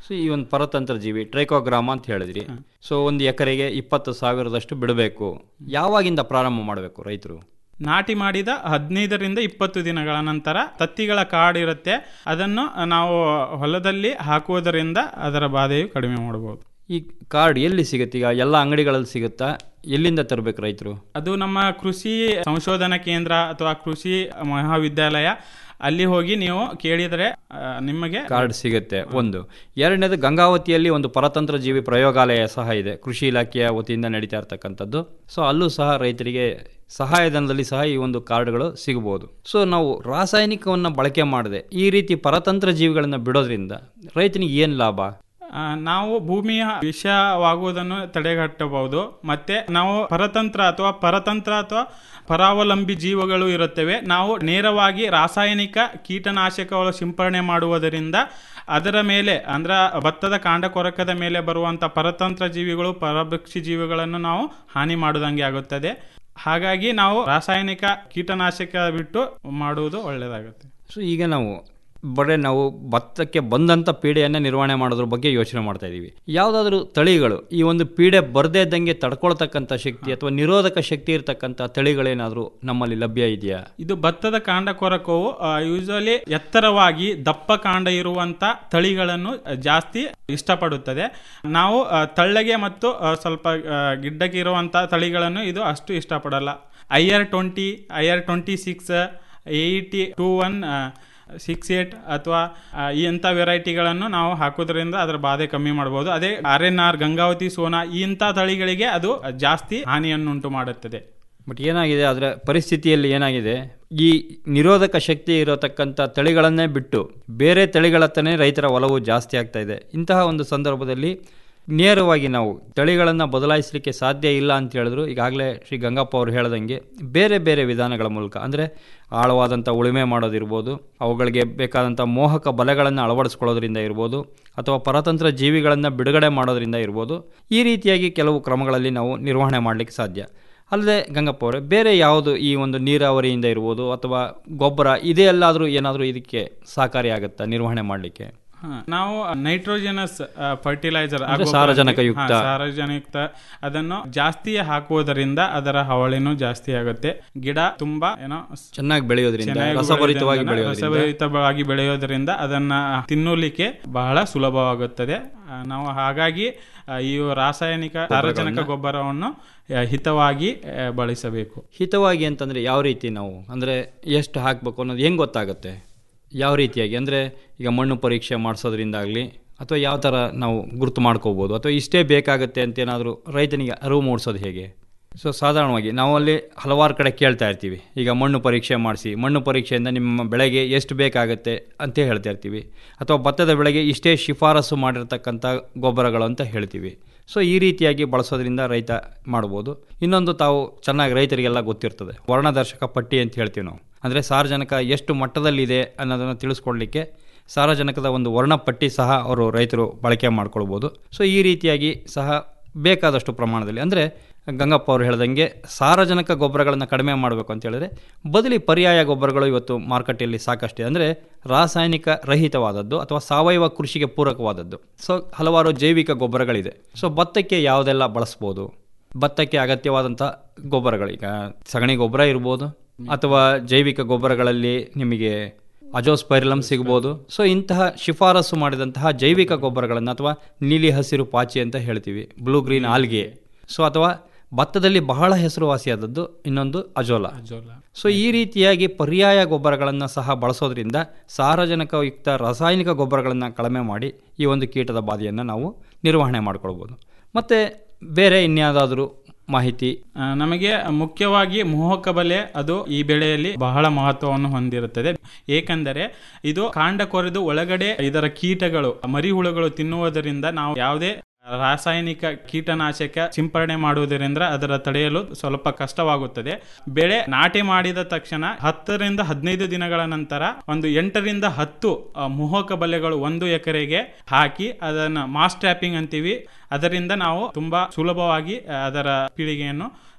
Speaker 10: ಸೊ ಈ ಒಂದು ಪರತಂತ್ರ ಜೀವಿ ಟ್ರೈಕೋಗ್ರಾಮ ಅಂತ ಹೇಳಿದ್ರಿ ಸೊ ಒಂದು ಎಕರೆಗೆ ಇಪ್ಪತ್ತು ಸಾವಿರದಷ್ಟು ಬಿಡಬೇಕು ಯಾವಾಗಿಂದ ಪ್ರಾರಂಭ ಮಾಡಬೇಕು ರೈತರು
Speaker 11: ನಾಟಿ ಮಾಡಿದ ಹದಿನೈದರಿಂದ ಇಪ್ಪತ್ತು ದಿನಗಳ ನಂತರ ತತ್ತಿಗಳ ಕಾಡು ಇರುತ್ತೆ ಅದನ್ನು ನಾವು ಹೊಲದಲ್ಲಿ ಹಾಕುವುದರಿಂದ ಅದರ ಬಾಧೆಯು ಕಡಿಮೆ ಮಾಡಬಹುದು
Speaker 10: ಈ ಕಾರ್ಡ್ ಎಲ್ಲಿ ಸಿಗುತ್ತೆ ಈಗ ಎಲ್ಲ ಅಂಗಡಿಗಳಲ್ಲಿ ಸಿಗುತ್ತಾ ಎಲ್ಲಿಂದ ತರಬೇಕು ರೈತರು
Speaker 11: ಅದು ನಮ್ಮ ಕೃಷಿ ಸಂಶೋಧನಾ ಕೇಂದ್ರ ಅಥವಾ ಕೃಷಿ ಮಹಾವಿದ್ಯಾಲಯ ಅಲ್ಲಿ ಹೋಗಿ ನೀವು ಕೇಳಿದರೆ ಆ, ನಿಮಗೆ
Speaker 10: ಕಾರ್ಡ್ ಸಿಗುತ್ತೆ ಒಂದು ಎರಡನೇದು ಗಂಗಾವತಿಯಲ್ಲಿ ಒಂದು ಪರತಂತ್ರ ಜೀವಿ ಪ್ರಯೋಗಾಲಯ ಸಹ ಇದೆ ಕೃಷಿ ಇಲಾಖೆಯ ವತಿಯಿಂದ ನಡೀತಾ ಇರ್ತಕ್ಕಂಥದ್ದು ಸೊ ಅಲ್ಲೂ ಸಹ ರೈತರಿಗೆ ಸಹಾಯಧನದಲ್ಲಿ ಸಹ ಈ ಒಂದು ಕಾರ್ಡ್ಗಳು ಸಿಗಬಹುದು ಸೊ ನಾವು ರಾಸಾಯನಿಕವನ್ನು ಬಳಕೆ ಮಾಡದೆ ಈ ರೀತಿ ಪರತಂತ್ರ ಜೀವಿಗಳನ್ನು ಬಿಡೋದ್ರಿಂದ ರೈತನಿಗೆ ಏನು ಲಾಭ
Speaker 11: ಆ, ನಾವು ಭೂಮಿಯ ವಿಷವಾಗುವುದನ್ನು ತಡೆಗಟ್ಟಬಹುದು ಮತ್ತೆ ನಾವು ಪರತಂತ್ರ ಅಥವಾ ಪರತಂತ್ರ ಅಥವಾ ಪರಾವಲಂಬಿ ಜೀವಗಳು ಇರುತ್ತವೆ ನಾವು ನೇರವಾಗಿ ರಾಸಾಯನಿಕ ಕೀಟನಾಶಕಗಳು ಸಿಂಪರಣೆ ಮಾಡುವುದರಿಂದ ಅದರ ಮೇಲೆ ಅಂದ್ರೆ ಭತ್ತದ ಕಾಂಡ ಕೊರಕದ ಮೇಲೆ ಬರುವಂಥ ಪರತಂತ್ರ ಜೀವಿಗಳು ಪರಭಕ್ಷಿ ಜೀವಿಗಳನ್ನು ನಾವು ಹಾನಿ ಮಾಡುದಂಗೆ ಆಗುತ್ತದೆ ಹಾಗಾಗಿ ನಾವು ರಾಸಾಯನಿಕ ಕೀಟನಾಶಕ ಬಿಟ್ಟು ಮಾಡುವುದು ಒಳ್ಳೆಯದಾಗುತ್ತೆ
Speaker 10: ಸೊ ಈಗ ನಾವು ಬರೀ ನಾವು ಭತ್ತಕ್ಕೆ ಬಂದಂಥ ಪೀಡೆಯನ್ನು ನಿರ್ವಹಣೆ ಮಾಡೋದ್ರ ಬಗ್ಗೆ ಯೋಚನೆ ಮಾಡ್ತಾ ಇದ್ದೀವಿ ಯಾವುದಾದ್ರೂ ತಳಿಗಳು ಈ ಒಂದು ಪೀಡೆ ಬರದೇ ಇದ್ದಂಗೆ ತಡ್ಕೊಳ್ತಕ್ಕಂಥ ಶಕ್ತಿ ಅಥವಾ ನಿರೋಧಕ ಶಕ್ತಿ ಇರತಕ್ಕಂಥ ತಳಿಗಳೇನಾದರೂ ನಮ್ಮಲ್ಲಿ ಲಭ್ಯ ಇದೆಯಾ
Speaker 11: ಇದು ಭತ್ತದ ಕಾಂಡ ಕೊರಕವು ಯೂಶಲಿ ಎತ್ತರವಾಗಿ ದಪ್ಪ ಕಾಂಡ ಇರುವಂತ ತಳಿಗಳನ್ನು ಆ, ಜಾಸ್ತಿ ಇಷ್ಟಪಡುತ್ತದೆ ನಾವು ಆ, ತಳ್ಳಗೆ ಮತ್ತು ಆ, ಸ್ವಲ್ಪ ಆ, ಗಿಡ್ಡಗೆ ಇರುವಂತ ತಳಿಗಳನ್ನು ಇದು ಅಷ್ಟು ಇಷ್ಟಪಡಲ್ಲ I R twenty I R twenty six eighty two one six eight ಅಥವಾ ಆ, ಈ ಇಂಥ ವೆರೈಟಿಗಳನ್ನು ನಾವು ಹಾಕೋದ್ರಿಂದ ಅದರ ಬಾಧೆ ಕಮ್ಮಿ ಮಾಡಬಹುದು ಅದೇ R N R Gangavathi Sona ಈ ಇಂಥ ತಳಿಗಳಿಗೆ ಅದು ಜಾಸ್ತಿ ಹಾನಿಯನ್ನುಂಟು ಮಾಡುತ್ತದೆ
Speaker 10: ಬಟ್ ಏನಾಗಿದೆ ಅದರ ಪರಿಸ್ಥಿತಿಯಲ್ಲಿ ಏನಾಗಿದೆ ಈ ನಿರೋಧಕ ಶಕ್ತಿ ಇರತಕ್ಕಂಥ ತಳಿಗಳನ್ನೇ ಬಿಟ್ಟು ಬೇರೆ ತಳಿಗಳತ್ತನೇ ರೈತರ ಒಲವು ಜಾಸ್ತಿ ಆಗ್ತಾ ಇದೆ ಇಂತಹ ಒಂದು ಸಂದರ್ಭದಲ್ಲಿ ನೇರವಾಗಿ ನಾವು ತಳಿಗಳನ್ನು ಬದಲಾಯಿಸಲಿಕ್ಕೆ ಸಾಧ್ಯ ಇಲ್ಲ ಅಂತ ಹೇಳಿದ್ರು ಈಗಾಗಲೇ ಶ್ರೀ ಗಂಗಪ್ಪ ಅವರು ಹೇಳ್ದಂಗೆ ಬೇರೆ ಬೇರೆ ವಿಧಾನಗಳ ಮೂಲಕ ಅಂದರೆ ಆಳವಾದಂಥ ಉಳುಮೆ ಮಾಡೋದಿರ್ಬೋದು ಅವುಗಳಿಗೆ ಬೇಕಾದಂಥ ಮೋಹಕ ಬಲೆಗಳನ್ನು ಅಳವಡಿಸ್ಕೊಳ್ಳೋದ್ರಿಂದ ಇರ್ಬೋದು ಅಥವಾ ಪರತಂತ್ರ ಜೀವಿಗಳನ್ನು ಬಿಡುಗಡೆ ಮಾಡೋದ್ರಿಂದ ಇರ್ಬೋದು ಈ ರೀತಿಯಾಗಿ ಕೆಲವು ಕ್ರಮಗಳಲ್ಲಿ ನಾವು ನಿರ್ವಹಣೆ ಮಾಡಲಿಕ್ಕೆ ಸಾಧ್ಯ ಅಲ್ಲದೆ ಗಂಗಪ್ಪ ಅವರೇ ಬೇರೆ ಯಾವುದು ಈ ಒಂದು ನೀರಾವರಿಯಿಂದ ಇರ್ಬೋದು ಅಥವಾ ಗೊಬ್ಬರ ಇದೇ ಎಲ್ಲಾದರೂ ಏನಾದರೂ ಇದಕ್ಕೆ ಸಹಕಾರಿಯಾಗುತ್ತಾ ನಿರ್ವಹಣೆ ಮಾಡಲಿಕ್ಕೆ
Speaker 11: ಹಾ, ನಾವು ನೈಟ್ರೋಜನಸ್ ಫರ್ಟಿಲೈಸರ್
Speaker 10: ಅಂದ್ರೆ ಸಾರಜನಕಯುಕ್ತ.
Speaker 11: ಸಾರಜನಯುಕ್ತ ಅದನ್ನು ಜಾಸ್ತಿ ಹಾಕುವುದರಿಂದ ಅದರ ಹವಳಿನೂ ಜಾಸ್ತಿ ಆಗುತ್ತೆ ಗಿಡ ತುಂಬಾ ಏನೋ
Speaker 10: ಚೆನ್ನಾಗಿ ಬೆಳೆಯೋದ್ರಿಂದ
Speaker 11: ಚೆನ್ನಾಗಿ
Speaker 10: ರಸಭರಿತವಾಗಿ
Speaker 11: ಬೆಳೆಯೋದ್ರಿಂದ,
Speaker 10: ಬೆಳೆಯೋದ್ರಿಂದ
Speaker 11: ರಸಭರಿತವಾಗಿ ಬೆಳೆಯೋದ್ರಿಂದ ಅದನ್ನ ತಿನ್ನುಲಿಕ್ಕೆ ಬಹಳ ಸುಲಭವಾಗುತ್ತದೆ ಆ, ನಾವು ಹಾಗಾಗಿ ಆ, ಈ ರಾಸಾಯನಿಕ ಸಾರಜನಕ ಗೊಬ್ಬರವನ್ನು ಆ, ಹಿತವಾಗಿ ಆ, ಬಳಸಬೇಕು
Speaker 10: ಹಿತವಾಗಿ ಅಂತಂದರೆ ಯಾವ ರೀತಿ ನಾವು ಅಂದರೆ ಎಷ್ಟು ಹಾಕಬೇಕು ಅನ್ನೋದು ಹೆಂಗೆ ಗೊತ್ತಾಗುತ್ತೆ ಯಾವ ರೀತಿಯಾಗಿ ಅಂದರೆ ಈಗ ಮಣ್ಣು ಪರೀಕ್ಷೆ ಮಾಡಿಸೋದ್ರಿಂದಾಗಲಿ ಅಥವಾ ಯಾವ ಥರ ನಾವು ಗುರುತು ಮಾಡ್ಕೋಬೋದು ಅಥವಾ ಇಷ್ಟೇ ಬೇಕಾಗುತ್ತೆ ಅಂತ ಏನಾದರೂ ರೈತನಿಗೆ ಅರಿವು ಮೂಡಿಸೋದು ಹೇಗೆ ಸೊ ಸಾಧಾರಣವಾಗಿ ನಾವು ಅಲ್ಲಿ ಹಲವಾರು ಕಡೆ ಕೇಳ್ತಾ ಇರ್ತೀವಿ ಈಗ ಮಣ್ಣು ಪರೀಕ್ಷೆ ಮಾಡಿಸಿ ಮಣ್ಣು ಪರೀಕ್ಷೆಯಿಂದ ನಿಮ್ಮ ಬೆಳೆಗೆ ಎಷ್ಟು ಬೇಕಾಗುತ್ತೆ ಅಂತ ಹೇಳ್ತಾ ಇರ್ತೀವಿ ಅಥವಾ ಭತ್ತದ ಬೆಳೆಗೆ ಇಷ್ಟೇ ಶಿಫಾರಸು ಮಾಡಿರ್ತಕ್ಕಂಥ ಗೊಬ್ಬರಗಳು ಅಂತ ಹೇಳ್ತೀವಿ ಸೊ ಈ ರೀತಿಯಾಗಿ ಬಳಸೋದ್ರಿಂದ ರೈತ ಮಾಡ್ಬೋದು ಇನ್ನೊಂದು ತಾವು ಚೆನ್ನಾಗಿ ರೈತರಿಗೆಲ್ಲ ಗೊತ್ತಿರ್ತದೆ ವರ್ಣದರ್ಶಕ ಪಟ್ಟಿ ಅಂತ ಹೇಳ್ತೀವಿ ನಾವು ಅಂದರೆ ಸಾರಜನಕ ಎಷ್ಟು ಮಟ್ಟದಲ್ಲಿದೆ ಅನ್ನೋದನ್ನು ತಿಳಿಸ್ಕೊಡ್ಲಿಕ್ಕೆ ಸಾರಜನಕದ ಒಂದು ವರ್ಣಪಟ್ಟಿ ಸಹ ಅವರು ರೈತರು ಬಳಕೆ ಮಾಡ್ಕೊಳ್ಬೋದು ಸೊ ಈ ರೀತಿಯಾಗಿ ಸಹ ಬೇಕಾದಷ್ಟು ಪ್ರಮಾಣದಲ್ಲಿ ಅಂದರೆ ಗಂಗಪ್ಪ ಅವರು ಹೇಳ್ದಂಗೆ ಸಾರಜನಕ ಗೊಬ್ಬರಗಳನ್ನು ಕಡಿಮೆ ಮಾಡಬೇಕು ಅಂತ ಹೇಳಿದ್ರೆ ಬದಲಿ ಪರ್ಯಾಯ ಗೊಬ್ಬರಗಳು ಇವತ್ತು ಮಾರುಕಟ್ಟೆಯಲ್ಲಿ ಸಾಕಷ್ಟಿದೆ ಅಂದರೆ ರಾಸಾಯನಿಕ ರಹಿತವಾದದ್ದು ಅಥವಾ ಸಾವಯವ ಕೃಷಿಗೆ ಪೂರಕವಾದದ್ದು ಸೊ ಹಲವಾರು ಜೈವಿಕ ಗೊಬ್ಬರಗಳಿದೆ ಸೊ ಭತ್ತಕ್ಕೆ ಯಾವುದೆಲ್ಲ ಬಳಸ್ಬೋದು ಭತ್ತಕ್ಕೆ ಅಗತ್ಯವಾದಂಥ ಗೊಬ್ಬರಗಳು ಈಗ ಸಗಣಿ ಗೊಬ್ಬರ ಇರ್ಬೋದು ಅಥವಾ ಜೈವಿಕ ಗೊಬ್ಬರಗಳಲ್ಲಿ ನಿಮಗೆ ಅಜೋಸ್ಪೈರಿಲಮ್ ಸಿಗ್ಬೋದು ಸೊ ಇಂತಹ ಶಿಫಾರಸು ಮಾಡಿದಂತಹ ಜೈವಿಕ ಗೊಬ್ಬರಗಳನ್ನು ಅಥವಾ ನೀಲಿ ಹಸಿರು ಪಾಚಿ ಅಂತ ಹೇಳ್ತೀವಿ ಬ್ಲೂ ಗ್ರೀನ್ ಆಲ್ಗೆ ಸೊ ಅಥವಾ ಭತ್ತದಲ್ಲಿ ಬಹಳ ಹೆಸರುವಾಸಿಯಾದದ್ದು ಇನ್ನೊಂದು ಅಜೋಲಾ ಸೊ ಈ ರೀತಿಯಾಗಿ ಪರ್ಯಾಯ ಗೊಬ್ಬರಗಳನ್ನು ಸಹ ಬಳಸೋದ್ರಿಂದ ಸಾರಜನಕಯುಕ್ತ ರಾಸಾಯನಿಕ ಗೊಬ್ಬರಗಳನ್ನು ಕಡಿಮೆ ಮಾಡಿ ಈ ಒಂದು ಕೀಟದ ಬಾಧೆಯನ್ನು ನಾವು ನಿರ್ವಹಣೆ ಮಾಡ್ಕೊಳ್ಬೋದು ಮತ್ತು ಬೇರೆ ಇನ್ಯಾವುದಾದ್ರೂ ಮಾಹಿತಿ
Speaker 11: ಆ, ನಮಗೆ ಮುಖ್ಯವಾಗಿ ಮೋಹಕ ಬಲೆ ಅದು ಈ ಬೆಳೆಯಲ್ಲಿ ಬಹಳ ಮಹತ್ವವನ್ನು ಹೊಂದಿರುತ್ತದೆ ಏಕೆಂದರೆ ಇದು ಕಾಂಡ ಕೊರೆದು ಒಳಗಡೆ ಇದರ ಕೀಟಗಳು ಮರಿಹುಳುಗಳು ತಿನ್ನುವುದರಿಂದ ನಾವು ಯಾವುದೇ ರಾಸಾಯನಿಕ ಕೀಟನಾಶಕ ಸಿಂಪರಣೆ ಮಾಡುವುದರಿಂದ ಅದರ ತಡೆಯಲು ಸ್ವಲ್ಪ ಕಷ್ಟವಾಗುತ್ತದೆ ಬೆಳೆ ನಾಟಿ ಮಾಡಿದ ತಕ್ಷಣ ಹತ್ತರಿಂದ ಹದಿನೈದು ದಿನಗಳ ನಂತರ ಒಂದು ಎಂಟರಿಂದ ಹತ್ತು ಆ, ಮೋಹಕ ಬಲೆಗಳು ಒಂದು ಎಕರೆಗೆ ಹಾಕಿ ಅದನ್ನು ಮಾಸ್ ಟ್ಯಾಪಿಂಗ್ ಅಂತೀವಿ ಅದರಿಂದ ನಾವು ತುಂಬಾ ಸುಲಭವಾಗಿ ಆ, ಅದರ ಪೀಳಿಗೆಯನ್ನು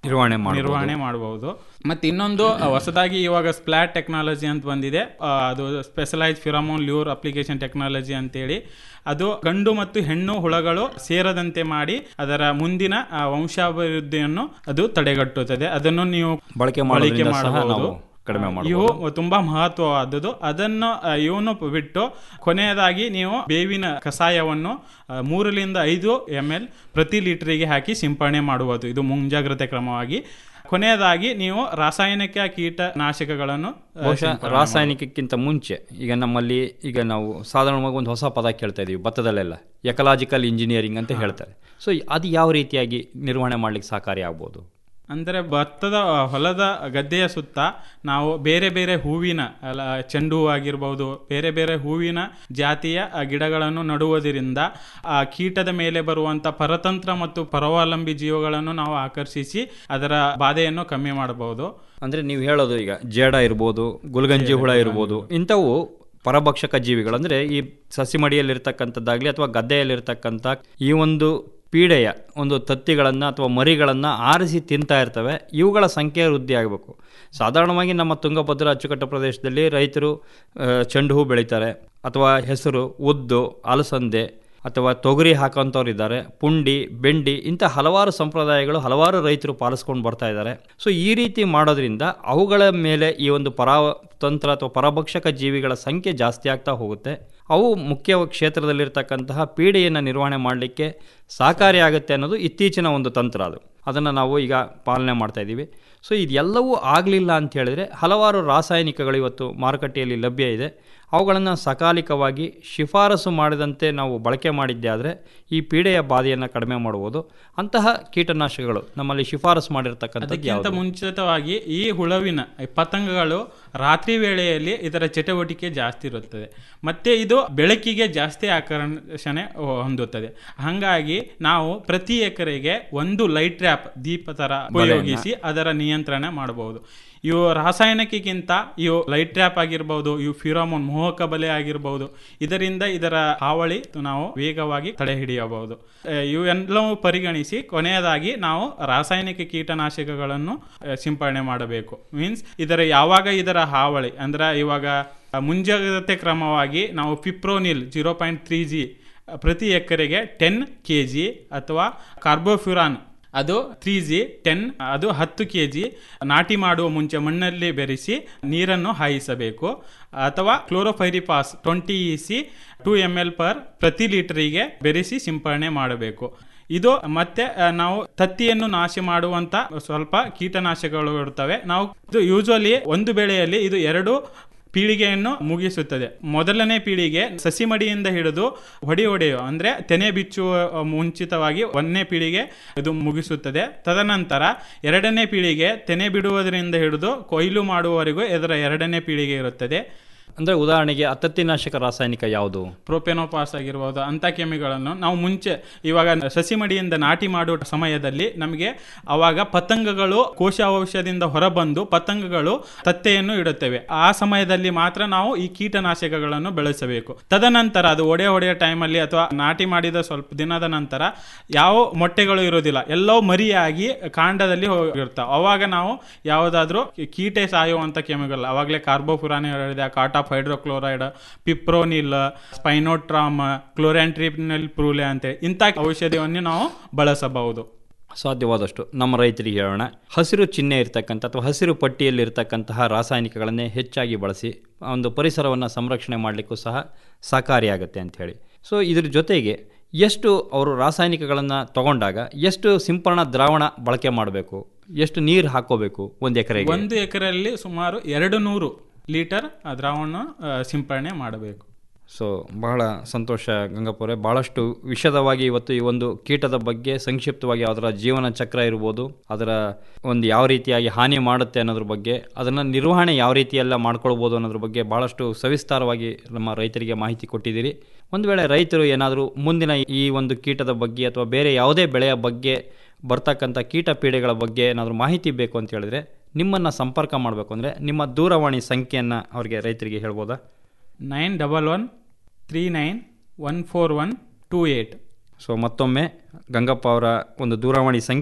Speaker 10: ನಿರ್ವಹಣೆ ಮಾಡ್ಬೋದು.
Speaker 11: ನಿರ್ವಹಣೆ ಮಾಡಬಹುದು ಮತ್ತೆ ಇನ್ನೊಂದು ಆ, ಹೊಸದಾಗಿ ಇವಾಗ ಸ್ಪ್ಲಾಟ್ ಟೆಕ್ನಾಲಜಿ ಅಂತ ಬಂದಿದೆ ಆ, ಅದು specialise pheromone lure application technology ಅಂತೇಳಿ ಅದು ಗಂಡು ಮತ್ತು ಹೆಣ್ಣು ಹುಳಗಳು ಸೇರದಂತೆ ಮಾಡಿ ಅದರ ಮುಂದಿನ ಆ, ವಂಶಾಭಿವೃದ್ಧಿಯನ್ನು ಅದು ತಡೆಗಟ್ಟುತ್ತದೆ ಅದನ್ನು ನೀವು
Speaker 10: ಬಳಕೆ ಮಾಡೋದ್ರಿಂದ ಸಹ ನಾವು ಕಡಿಮೆ
Speaker 11: ಆ,
Speaker 10: ಮಾಡಬಹುದು.
Speaker 11: ಇವು ತುಂಬಾ ಮಹತ್ವವಾದದ್ದು ಅದನ್ನು ಆ, ಇವನು ಬಿಟ್ಟು ಕೊನೆಯದಾಗಿ ನೀವು ಬೇವಿನ ಕಷಾಯವನ್ನು ಆ, ಮೂರರಿಂದ ಐದು ಎಮ್ ಎಲ್ ಪ್ರತಿ ಲೀಟರಿಗೆ ಹಾಕಿ ಸಿಂಪರಣೆ ಮಾಡುವುದು ಇದು ಮುಂಜಾಗ್ರತೆ ಕ್ರಮವಾಗಿ ಕೊನೆಯದಾಗಿ ನೀವು ರಾಸಾಯನಿಕ ಕೀಟನಾಶಕಗಳನ್ನು ಆ,
Speaker 10: ಬಹುಶಃ
Speaker 11: ಸಿಂಪರಣೆ
Speaker 10: ರಾಸಾಯನಿಕಕ್ಕಿಂತ ಮುಂಚೆ ಈಗ ನಮ್ಮಲ್ಲಿ ಈಗ ನಾವು ಸಾಧಾರಣವಾಗಿ ಒಂದು ಹೊಸ ಪದ ಕೇಳ್ತಾ ಇದೀವಿ ಭತ್ತದಲ್ಲೆಲ್ಲ ಎಕಲಾಜಿಕಲ್ ಇಂಜಿನಿಯರಿಂಗ್ ಅಂತ ಹೇಳ್ತಾರೆ ಸೊ ಅದು ಯಾವ ರೀತಿಯಾಗಿ ನಿರ್ವಹಣೆ ಮಾಡ್ಲಿಕ್ಕೆ ಸಹಕಾರಿ ಆಗ್ಬೋದು
Speaker 11: ಅಂದರೆ ಭತ್ತದ ಹೊಲದ ಗದ್ದೆಯ ಸುತ್ತ ನಾವು ಬೇರೆ ಬೇರೆ ಹೂವಿನ ಅಲ್ಲ ಚೆಂಡು ಹೂ ಆಗಿರ್ಬೋದು ಬೇರೆ ಬೇರೆ ಹೂವಿನ ಜಾತಿಯ ಆ, ಗಿಡಗಳನ್ನು ನಡುವುದರಿಂದ ಆ ಕೀಟದ ಮೇಲೆ ಬರುವಂತ ಪರತಂತ್ರ ಮತ್ತು ಪರಾವಲಂಬಿ ಜೀವಗಳನ್ನು ನಾವು ಆಕರ್ಷಿಸಿ ಅದರ ಬಾಧೆಯನ್ನು ಕಮ್ಮಿ ಮಾಡಬಹುದು
Speaker 10: ಅಂದ್ರೆ ನೀವು ಹೇಳೋದು ಈಗ ಜೇಡ ಇರ್ಬೋದು ಗುಲ್ಗಂಜಿ ಹುಳ ಇರ್ಬೋದು ಇಂಥವು ಪರಭಕ್ಷಕ ಜೀವಿಗಳು ಅಂದ್ರೆ ಈ ಸಸಿಮಡಿಯಲ್ಲಿರ್ತಕ್ಕಂಥದ್ದಾಗ್ಲಿ ಅಥವಾ ಗದ್ದೆಯಲ್ಲಿರ್ತಕ್ಕಂಥ ಈ ಒಂದು ಪೀಡೆಯ ಒಂದು ತತ್ತಿಗಳನ್ನು ಅಥವಾ ಮರಿಗಳನ್ನು ಆರಿಸಿ ತಿಂತಾ ಇರ್ತವೆ ಇವುಗಳ ಸಂಖ್ಯೆ ವೃದ್ಧಿ ಆಗಬೇಕು ಸಾಧಾರಣವಾಗಿ ನಮ್ಮ ತುಂಗಭದ್ರಾ ಅಚ್ಚುಕಟ್ಟು ಪ್ರದೇಶದಲ್ಲಿ ರೈತರು ಆ, ಚೆಂಡು ಹೂ ಬೆಳೀತಾರೆ ಅಥವಾ ಹೆಸರು ಉದ್ದು ಅಲಸಂದೆ ಅಥವಾ ತೊಗರಿ ಹಾಕೋಂಥವ್ರು ಇದ್ದಾರೆ ಪುಂಡಿ ಬೆಂಡಿ ಇಂಥ ಹಲವಾರು ಸಂಪ್ರದಾಯಗಳು ಹಲವಾರು ರೈತರು ಪಾಲಿಸ್ಕೊಂಡು ಬರ್ತಾ ಇದ್ದಾರೆ ಸೊ ಈ ರೀತಿ ಮಾಡೋದ್ರಿಂದ ಅವುಗಳ ಮೇಲೆ ಈ ಒಂದು ಪರಾತಂತ್ರ ಅಥವಾ ಪರಭಕ್ಷಕ ಜೀವಿಗಳ ಸಂಖ್ಯೆ ಜಾಸ್ತಿ ಆಗ್ತಾ ಹೋಗುತ್ತೆ ಅವು ಮುಖ್ಯ ಕ್ಷೇತ್ರದಲ್ಲಿರ್ತಕ್ಕಂತಹ ಪೀಡೆಯನ್ನು ನಿರ್ವಹಣೆ ಮಾಡಲಿಕ್ಕೆ ಸಹಕಾರಿಯಾಗುತ್ತೆ ಅನ್ನೋದು ಇತ್ತೀಚಿನ ಒಂದು ತಂತ್ರ ಅದು ಅದನ್ನು ನಾವು ಈಗ ಪಾಲನೆ ಮಾಡ್ತಾ ಇದ್ದೀವಿ ಸೊ ಇದೆಲ್ಲವೂ ಆಗಲಿಲ್ಲ ಅಂತ ಹೇಳಿದ್ರೆ ಹಲವಾರು ರಾಸಾಯನಿಕಗಳು ಇವತ್ತು ಮಾರುಕಟ್ಟೆಯಲ್ಲಿ ಲಭ್ಯ ಇದೆ ಅವುಗಳನ್ನು ಸಕಾಲಿಕವಾಗಿ ಶಿಫಾರಸು ಮಾಡಿದಂತೆ ನಾವು ಬಳಕೆ ಮಾಡಿದ್ದೆ ಆದರೆ ಈ ಪೀಡೆಯ ಬಾಧೆಯನ್ನು ಕಡಿಮೆ ಮಾಡುವುದು ಅಂತಹ ಕೀಟನಾಶಕಗಳು ನಮ್ಮಲ್ಲಿ ಶಿಫಾರಸು ಮಾಡಿರ್ತಕ್ಕಂಥದ್ದು
Speaker 11: ಅದಕ್ಕಿಂತ
Speaker 10: ಯಾವುದು
Speaker 11: ಮುಂಚಿತವಾಗಿ ಈ ಹುಳವಿನ ಈ ಪತಂಗಗಳು ರಾತ್ರಿ ವೇಳೆಯಲ್ಲಿ ಇದರ ಚಟುವಟಿಕೆ ಜಾಸ್ತಿ ಇರುತ್ತದೆ ಮತ್ತೆ ಇದು ಬೆಳಕಿಗೆ ಜಾಸ್ತಿ ಆಕರ್ಷಣೆ ಹೊಂದುತ್ತದೆ ಹಾಗಾಗಿ ನಾವು ಪ್ರತಿ ಎಕರೆಗೆ ಒಂದು ಲೈಟ್ ಟ್ರ್ಯಾಪ್ ದೀಪ ತರ ಉಪಯೋಗಿಸಿ ಅದರ ನಿಯಂತ್ರಣ ಮಾಡಬಹುದು ಇವು ರಾಸಾಯನಿಕಕ್ಕಿಂತ ಇವು ಲೈಟ್ ಟ್ರ್ಯಾಪ್ ಆಗಿರ್ಬೋದು ಇವು ಫಿರೋಮೋನ್ ಮೋಹಕ ಬಲೆ ಆಗಿರ್ಬೋದು ಇದರಿಂದ ಇದರ ಹಾವಳಿ ನಾವು ವೇಗವಾಗಿ ತಡೆ ಹಿಡಿಯಬಹುದು ಆ, ಇವೆಲ್ಲವೂ ಪರಿಗಣಿಸಿ ಕೊನೆಯದಾಗಿ ನಾವು ರಾಸಾಯನಿಕ ಕೀಟನಾಶಕಗಳನ್ನು ಆ, ಸಿಂಪರಣೆ ಮಾಡಬೇಕು ಮೀನ್ಸ್ ಇದರ ಯಾವಾಗ ಇದರ ಹಾವಳಿ ಅಂದ್ರೆ ಇವಾಗ ಆ, ಮುಂಜಾಗ್ರತೆ ಕ್ರಮವಾಗಿ ನಾವು fipronil zero point three G ಪ್ರತಿ ಎಕರೆಗೆ ಟೆನ್ ಕೆ ಜಿ ಅಥವಾ ಕಾರ್ಬೋಫ್ಯುರಾನ್ ಅದು ತ್ರೀ ಜಿ ಟೆನ್ ಅದು ಹತ್ತು ಕೆ ಜಿ ನಾಟಿ ಮಾಡುವ ಮುಂಚೆ ಮಣ್ಣಲ್ಲಿ ಬೆರೆಸಿ ನೀರನ್ನು ಹಾಯಿಸಬೇಕು ಅಥವಾ chlorpyrifos twenty E C two M L per ಪ್ರತಿ ಲೀಟರಿಗೆ ಬೆರೆಸಿ ಸಿಂಪರಣೆ ಮಾಡಬೇಕು ಇದು ಮತ್ತೆ ಆ, ನಾವು ತತ್ತಿಯನ್ನು ನಾಶ ಮಾಡುವಂತ ಸ್ವಲ್ಪ ಕೀಟನಾಶಕಗಳು ಇರುತ್ತವೆ ನಾವು ಯೂಶುವಲಿ ಒಂದು ಬೆಳೆಯಲ್ಲಿ ಇದು ಎರಡು ಪೀಳಿಗೆಯನ್ನು ಮುಗಿಸುತ್ತದೆ ಮೊದಲನೇ ಪೀಳಿಗೆ ಸಸಿ ಮಡಿಯಿಂದ ಹಿಡಿದು ಹೊಡಿ ಹೊಡೆಯುವ ಅಂದ್ರೆ ತೆನೆ ಬಿಚ್ಚುವ ಮುಂಚಿತವಾಗಿ ಒಂದನೇ ಪೀಳಿಗೆ ಇದು ಮುಗಿಸುತ್ತದೆ ತದನಂತರ ಎರಡನೇ ಪೀಳಿಗೆ ತೆನೆ ಬಿಡುವುದರಿಂದ ಹಿಡಿದು ಕೊಯ್ಲು ಮಾಡುವವರೆಗೂ ಇದರ ಎರಡನೇ ಪೀಳಿಗೆ ಇರುತ್ತದೆ
Speaker 10: ಅಂದರೆ ಉದಾಹರಣೆಗೆ ಅತತ್ತಿನಾಶಕ ರಾಸಾಯನಿಕ ಯಾವುದು
Speaker 11: ಪ್ರೋಪೆನೋಪಾಸ್ ಆಗಿರ್ಬೋದು ಅಂಥ ಕೆಮಿಗಳನ್ನು ನಾವು ಮುಂಚೆ ಇವಾಗ ಸಸಿ ಮಡಿಯಿಂದ ನಾಟಿ ಮಾಡುವ ಸಮಯದಲ್ಲಿ ನಮಗೆ ಅವಾಗ ಪತಂಗಗಳು ಕೋಶಾವಂಶದಿಂದ ಹೊರಬಂದು ಪತಂಗಗಳು ತತ್ತೆಯನ್ನು ಇಡುತ್ತವೆ ಆ ಸಮಯದಲ್ಲಿ ಮಾತ್ರ ನಾವು ಈ ಕೀಟನಾಶಕಗಳನ್ನು ಬೆಳೆಸಬೇಕು ತದನಂತರ ಅದು ಒಡೆ ಹೊಡೆಯ ಟೈಮಲ್ಲಿ ಅಥವಾ ನಾಟಿ ಮಾಡಿದ ಸ್ವಲ್ಪ ದಿನದ ನಂತರ ಯಾವ ಮೊಟ್ಟೆಗಳು ಇರೋದಿಲ್ಲ ಎಲ್ಲವೂ ಮರಿಯಾಗಿ ಕಾಂಡದಲ್ಲಿ ಹೋಗಿರ್ತಾವೆ ಅವಾಗ ನಾವು ಯಾವುದಾದ್ರೂ ಕೀಟೆ ಸಾಯುವಂಥ ಕೆಮಿಕಲ್ ಅವಾಗಲೇ ಕಾರ್ಬೋಫುರಾನ್ ಹೇಳಿದೆ ಕಾಟಾಫ್ ಹೈಡ್ರೋಕ್ಲೋರೈಡ್ ಪಿಪ್ರೋನಿಲ್ ಸ್ಪೈನೋಟ್ರಾಮ್ ಕ್ಲೋರ್ಯಾಂಟ್ರಿಪ್ನಿಲ್ ಪ್ರೂಲೆ ಅಂತೇಳಿ ಇಂಥ ಔಷಧಿಯನ್ನು ನಾವು ಬಳಸಬಹುದು
Speaker 10: ಸಾಧ್ಯವಾದಷ್ಟು ನಮ್ಮ ರೈತರಿಗೆ ಹೇಳೋಣ ಹಸಿರು ಚಿಹ್ನೆ ಇರ್ತಕ್ಕಂಥ ಅಥವಾ ಹಸಿರು ಪಟ್ಟಿಯಲ್ಲಿರ್ತಕ್ಕಂತಹ ರಾಸಾಯನಿಕಗಳನ್ನೇ ಹೆಚ್ಚಾಗಿ ಬಳಸಿ ಒಂದು ಪರಿಸರವನ್ನು ಸಂರಕ್ಷಣೆ ಮಾಡಲಿಕ್ಕೂ ಸಹ ಸಹಕಾರಿಯಾಗುತ್ತೆ ಅಂಥೇಳಿ ಸೊ ಇದ್ರ ಜೊತೆಗೆ ಎಷ್ಟು ಅವರು ರಾಸಾಯನಿಕಗಳನ್ನು ತಗೊಂಡಾಗ ಎಷ್ಟು ಸಿಂಪರಣಾ ದ್ರಾವಣ ಬಳಕೆ ಮಾಡಬೇಕು ಎಷ್ಟು ನೀರು ಹಾಕೋಬೇಕು ಒಂದು ಎಕರೆಗೆ
Speaker 11: ಒಂದು ಎಕರೆಯಲ್ಲಿ ಸುಮಾರು ಎರಡು ನೂರು ಲೀಟರ್ ಆ ದ್ರಾವಣ ಆ, ಸಿಂಪರಣೆ ಮಾಡಬೇಕು
Speaker 10: ಸೊ ಬಹಳ ಸಂತೋಷ ಗಂಗಪ್ಪವರೇ ಭಾಳಷ್ಟು ವಿಶದವಾಗಿ ಇವತ್ತು ಈ ಒಂದು ಕೀಟದ ಬಗ್ಗೆ ಸಂಕ್ಷಿಪ್ತವಾಗಿ ಅದರ ಜೀವನ ಚಕ್ರ ಇರ್ಬೋದು ಅದರ ಒಂದು ಯಾವ ರೀತಿಯಾಗಿ ಹಾನಿ ಮಾಡುತ್ತೆ ಅನ್ನೋದ್ರ ಬಗ್ಗೆ ಅದನ್ನು ನಿರ್ವಹಣೆ ಯಾವ ರೀತಿಯೆಲ್ಲ ಮಾಡ್ಕೊಳ್ಬೋದು ಅನ್ನೋದ್ರ ಬಗ್ಗೆ ಭಾಳಷ್ಟು ಸವಿಸ್ತಾರವಾಗಿ ನಮ್ಮ ರೈತರಿಗೆ ಮಾಹಿತಿ ಕೊಟ್ಟಿದ್ದೀರಿ ಒಂದು ವೇಳೆ ರೈತರು ಏನಾದರೂ ಮುಂದಿನ ಈ ಒಂದು ಕೀಟದ ಬಗ್ಗೆ ಅಥವಾ ಬೇರೆ ಯಾವುದೇ ಬೆಳೆಯ ಬಗ್ಗೆ ಬರ್ತಕ್ಕಂಥ ಕೀಟ ಪೀಡೆಗಳ ಬಗ್ಗೆ ಏನಾದರೂ ಮಾಹಿತಿ ಬೇಕು ಅಂತ ಹೇಳಿದ್ರೆ ನಿಮ್ಮನ್ನು ಸಂಪರ್ಕ ಮಾಡಬೇಕು ಅಂದರೆ ನಿಮ್ಮ ದೂರವಾಣಿ ಸಂಖ್ಯೆಯನ್ನು ಅವರಿಗೆ ರೈತರಿಗೆ ಹೇಳ್ಬೋದಾ
Speaker 11: nine double one three nine one four one two eight
Speaker 10: so ಮತ್ತೊಮ್ಮೆ ಗಂಗಪ್ಪ ಅವರ ಒಂದು ದೂರವಾಣಿ ಸಂಖ್ಯೆ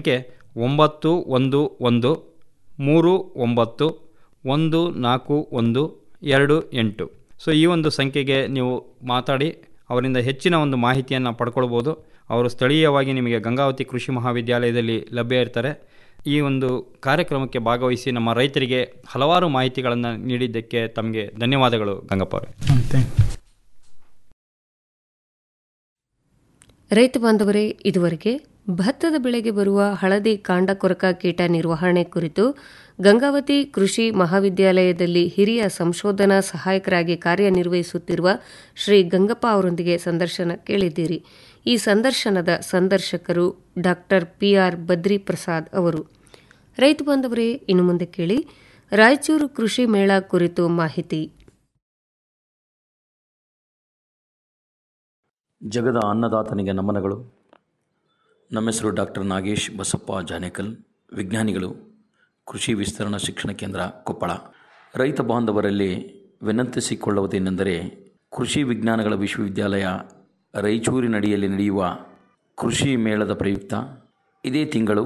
Speaker 10: ಒಂಬತ್ತು ಒಂದು ಒಂದು ಮೂರು ಒಂಬತ್ತು ಒಂದು ನಾಲ್ಕು ಒಂದು ಎರಡು ಎಂಟು ಸೊ ಈ ಒಂದು ಸಂಖ್ಯೆಗೆ ನೀವು ಮಾತಾಡಿ ಅವರಿಂದ ಹೆಚ್ಚಿನ ಒಂದು ಮಾಹಿತಿಯನ್ನು ಪಡ್ಕೊಳ್ಬೋದು ಅವರು ಸ್ಥಳೀಯವಾಗಿ ನಿಮಗೆ ಗಂಗಾವತಿ ಕೃಷಿ ಮಹಾವಿದ್ಯಾಲಯದಲ್ಲಿ ಲಭ್ಯ ಇರ್ತಾರೆ ಈ ಒಂದು ಕಾರ್ಯಕ್ರಮಕ್ಕೆ ಭಾಗವಹಿಸಿ ನಮ್ಮ ರೈತರಿಗೆ ಹಲವಾರು ಮಾಹಿತಿಗಳನ್ನು ನೀಡಿದ್ದಕ್ಕೆ ತಮಗೆ ಧನ್ಯವಾದಗಳು ಗಂಗಪ್ಪ ಅವರೇ
Speaker 9: ರೈತ ಬಾಂಧವರೇ ಇದುವರೆಗೆ ಭತ್ತದ ಬೆಳೆಗೆ ಬರುವ ಹಳದಿ ಕಾಂಡ ಕೊರಕ ಕೀಟ ನಿರ್ವಹಣೆ ಕುರಿತು ಗಂಗಾವತಿ ಕೃಷಿ ಮಹಾವಿದ್ಯಾಲಯದಲ್ಲಿ ಹಿರಿಯ ಸಂಶೋಧನಾ ಸಹಾಯಕರಾಗಿ ಕಾರ್ಯನಿರ್ವಹಿಸುತ್ತಿರುವ ಶ್ರೀ ಗಂಗಪ್ಪ ಅವರೊಂದಿಗೆ ಸಂದರ್ಶನ ಕೇಳಿದ್ದೀರಿ ಈ ಸಂದರ್ಶನದ ಸಂದರ್ಶಕರು ಡಾಕ್ಟರ್ ಪಿಆರ್ ಬದ್ರಿ ಪ್ರಸಾದ್ ಅವರು ರೈತ ಬಾಂಧವರೇ ಇನ್ನು ಮುಂದೆ ಕೇಳಿ ರಾಯಚೂರು ಕೃಷಿ ಮೇಳ ಕುರಿತು ಮಾಹಿತಿ
Speaker 12: ಜಗದ ಅನ್ನದಾತನಿಗೆ ನಮನಗಳು ನಮ್ಮ ಹೆಸರು ಡಾಕ್ಟರ್ ನಾಗೇಶ್ ಬಸಪ್ಪ ಜಾನೇಕಲ್ ವಿಜ್ಞಾನಿಗಳು ಕೃಷಿ ವಿಸ್ತರಣಾ ಶಿಕ್ಷಣ ಕೇಂದ್ರ ಕೊಪ್ಪಳ ರೈತ ಬಾಂಧವರಲ್ಲಿ ವಿನಂತಿಸಿಕೊಳ್ಳುವುದೇನೆಂದರೆ ಕೃಷಿ ವಿಜ್ಞಾನಗಳ ವಿಶ್ವವಿದ್ಯಾಲಯ ರಾಯಚೂರಿನಡಿಯಲ್ಲಿ ನಡೆಯುವ ಕೃಷಿ ಮೇಳದ ಪ್ರಯುಕ್ತ ಇದೇ ತಿಂಗಳು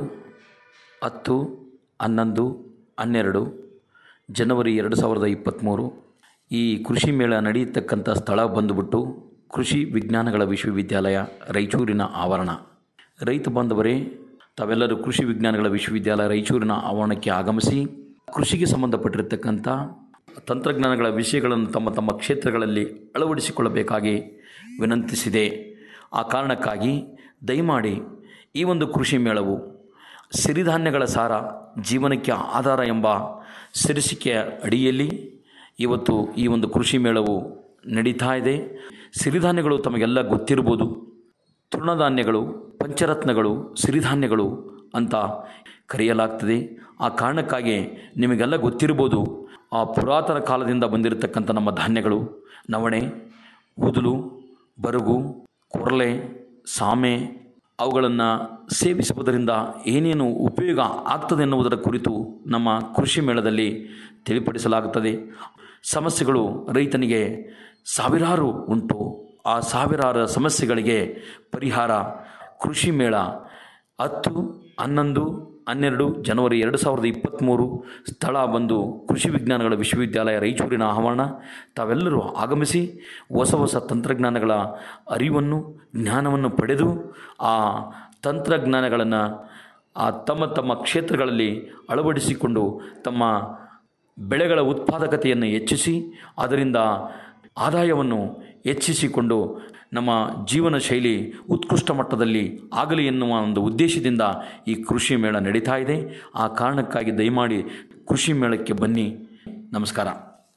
Speaker 12: ಹತ್ತು ಹನ್ನೊಂದು ಹನ್ನೆರಡು ಜನವರಿ ಎರಡು ಸಾವಿರದ ಇಪ್ಪತ್ತ್ಮೂರು ಈ ಕೃಷಿ ಮೇಳ ನಡೆಯತಕ್ಕಂಥ ಸ್ಥಳ ಬಂದುಬಿಟ್ಟು ಕೃಷಿ ವಿಜ್ಞಾನಗಳ ವಿಶ್ವವಿದ್ಯಾಲಯ ರಾಯಚೂರಿನ ಆವರಣ ರೈತ ಬಾಂಧವರೇ ತಾವೆಲ್ಲರೂ ಕೃಷಿ ವಿಜ್ಞಾನಗಳ ವಿಶ್ವವಿದ್ಯಾಲಯ ರಾಯಚೂರಿನ ಆವರಣಕ್ಕೆ ಆಗಮಿಸಿ ಕೃಷಿಗೆ ಸಂಬಂಧಪಟ್ಟಿರತಕ್ಕಂಥ ತಂತ್ರಜ್ಞಾನಗಳ ವಿಷಯಗಳನ್ನು ತಮ್ಮ ತಮ್ಮ ಕ್ಷೇತ್ರಗಳಲ್ಲಿ ಅಳವಡಿಸಿಕೊಳ್ಳಬೇಕಾಗಿ ವಿನಂತಿಸಿದೆ ಆ ಕಾರಣಕ್ಕಾಗಿ ದಯಮಾಡಿ ಈ ಒಂದು ಕೃಷಿ ಮೇಳವು ಸಿರಿಧಾನ್ಯಗಳ ಸಾರ ಜೀವನಕ್ಕೆ ಆಧಾರ ಎಂಬ ಶೀರ್ಷಿಕೆಯ ಅಡಿಯಲ್ಲಿ ಇವತ್ತು ಈ ಒಂದು ಕೃಷಿ ಮೇಳವು ನಡೀತಾ ಇದೆ ಸಿರಿಧಾನ್ಯಗಳು ತಮಗೆಲ್ಲ ಗೊತ್ತಿರ್ಬೋದು ತೃಣಧಾನ್ಯಗಳು ಪಂಚರತ್ನಗಳು ಸಿರಿಧಾನ್ಯಗಳು ಅಂತ ಕರೆಯಲಾಗ್ತದೆ ಆ ಕಾರಣಕ್ಕಾಗಿ ನಿಮಗೆಲ್ಲ ಗೊತ್ತಿರ್ಬೋದು ಆ ಪುರಾತನ ಕಾಲದಿಂದ ಬಂದಿರತಕ್ಕಂಥ ನಮ್ಮ ಧಾನ್ಯಗಳು ನವಣೆ ಊದಲು ಬರಗು ಕೊರಲೆ ಸಾಮೆ ಅವುಗಳನ್ನು ಸೇವಿಸುವುದರಿಂದ ಏನೇನು ಉಪಯೋಗ ಆಗ್ತದೆ ಎನ್ನುವುದರ ಕುರಿತು ನಮ್ಮ ಕೃಷಿ ಮೇಳದಲ್ಲಿ ತಿಳಿಪಡಿಸಲಾಗುತ್ತದೆ ಸಮಸ್ಯೆಗಳು ರೈತನಿಗೆ ಸಾವಿರಾರು ಉಂಟು ಆ ಸಾವಿರಾರು ಸಮಸ್ಯೆಗಳಿಗೆ ಪರಿಹಾರ ಕೃಷಿ ಮೇಳ ಹತ್ತು ಹನ್ನೊಂದು ಹನ್ನೆರಡು ಜನವರಿ ಎರಡು ಸಾವಿರದ ಇಪ್ಪತ್ತ್ಮೂರು ಸ್ಥಳ ಬಂದು ಕೃಷಿ ವಿಜ್ಞಾನಗಳ ವಿಶ್ವವಿದ್ಯಾಲಯ ರಾಯಚೂರಿನ ಆವರಣ ತಾವೆಲ್ಲರೂ ಆಗಮಿಸಿ ಹೊಸ ಹೊಸ ತಂತ್ರಜ್ಞಾನಗಳ ಅರಿವನ್ನು ಜ್ಞಾನವನ್ನು ಪಡೆದು ಆ ತಂತ್ರಜ್ಞಾನಗಳನ್ನು ಆ ತಮ್ಮ ತಮ್ಮ ಕ್ಷೇತ್ರಗಳಲ್ಲಿ ಅಳವಡಿಸಿಕೊಂಡು ತಮ್ಮ ಬೆಳೆಗಳ ಉತ್ಪಾದಕತೆಯನ್ನು ಹೆಚ್ಚಿಸಿ ಅದರಿಂದ ಆದಾಯವನ್ನು ಹೆಚ್ಚಿಸಿಕೊಂಡು ನಮ್ಮ ಜೀವನ ಶೈಲಿ ಉತ್ಕೃಷ್ಟ ಮಟ್ಟದಲ್ಲಿ ಆಗಲಿ ಎನ್ನುವ ಒಂದು ಉದ್ದೇಶದಿಂದ ಈ ಕೃಷಿ ಮೇಳ ನಡೀತಾ ಇದೆ ಆ ಕಾರಣಕ್ಕಾಗಿ ದಯಮಾಡಿ ಕೃಷಿ ಮೇಳಕ್ಕೆ ಬನ್ನಿ ನಮಸ್ಕಾರ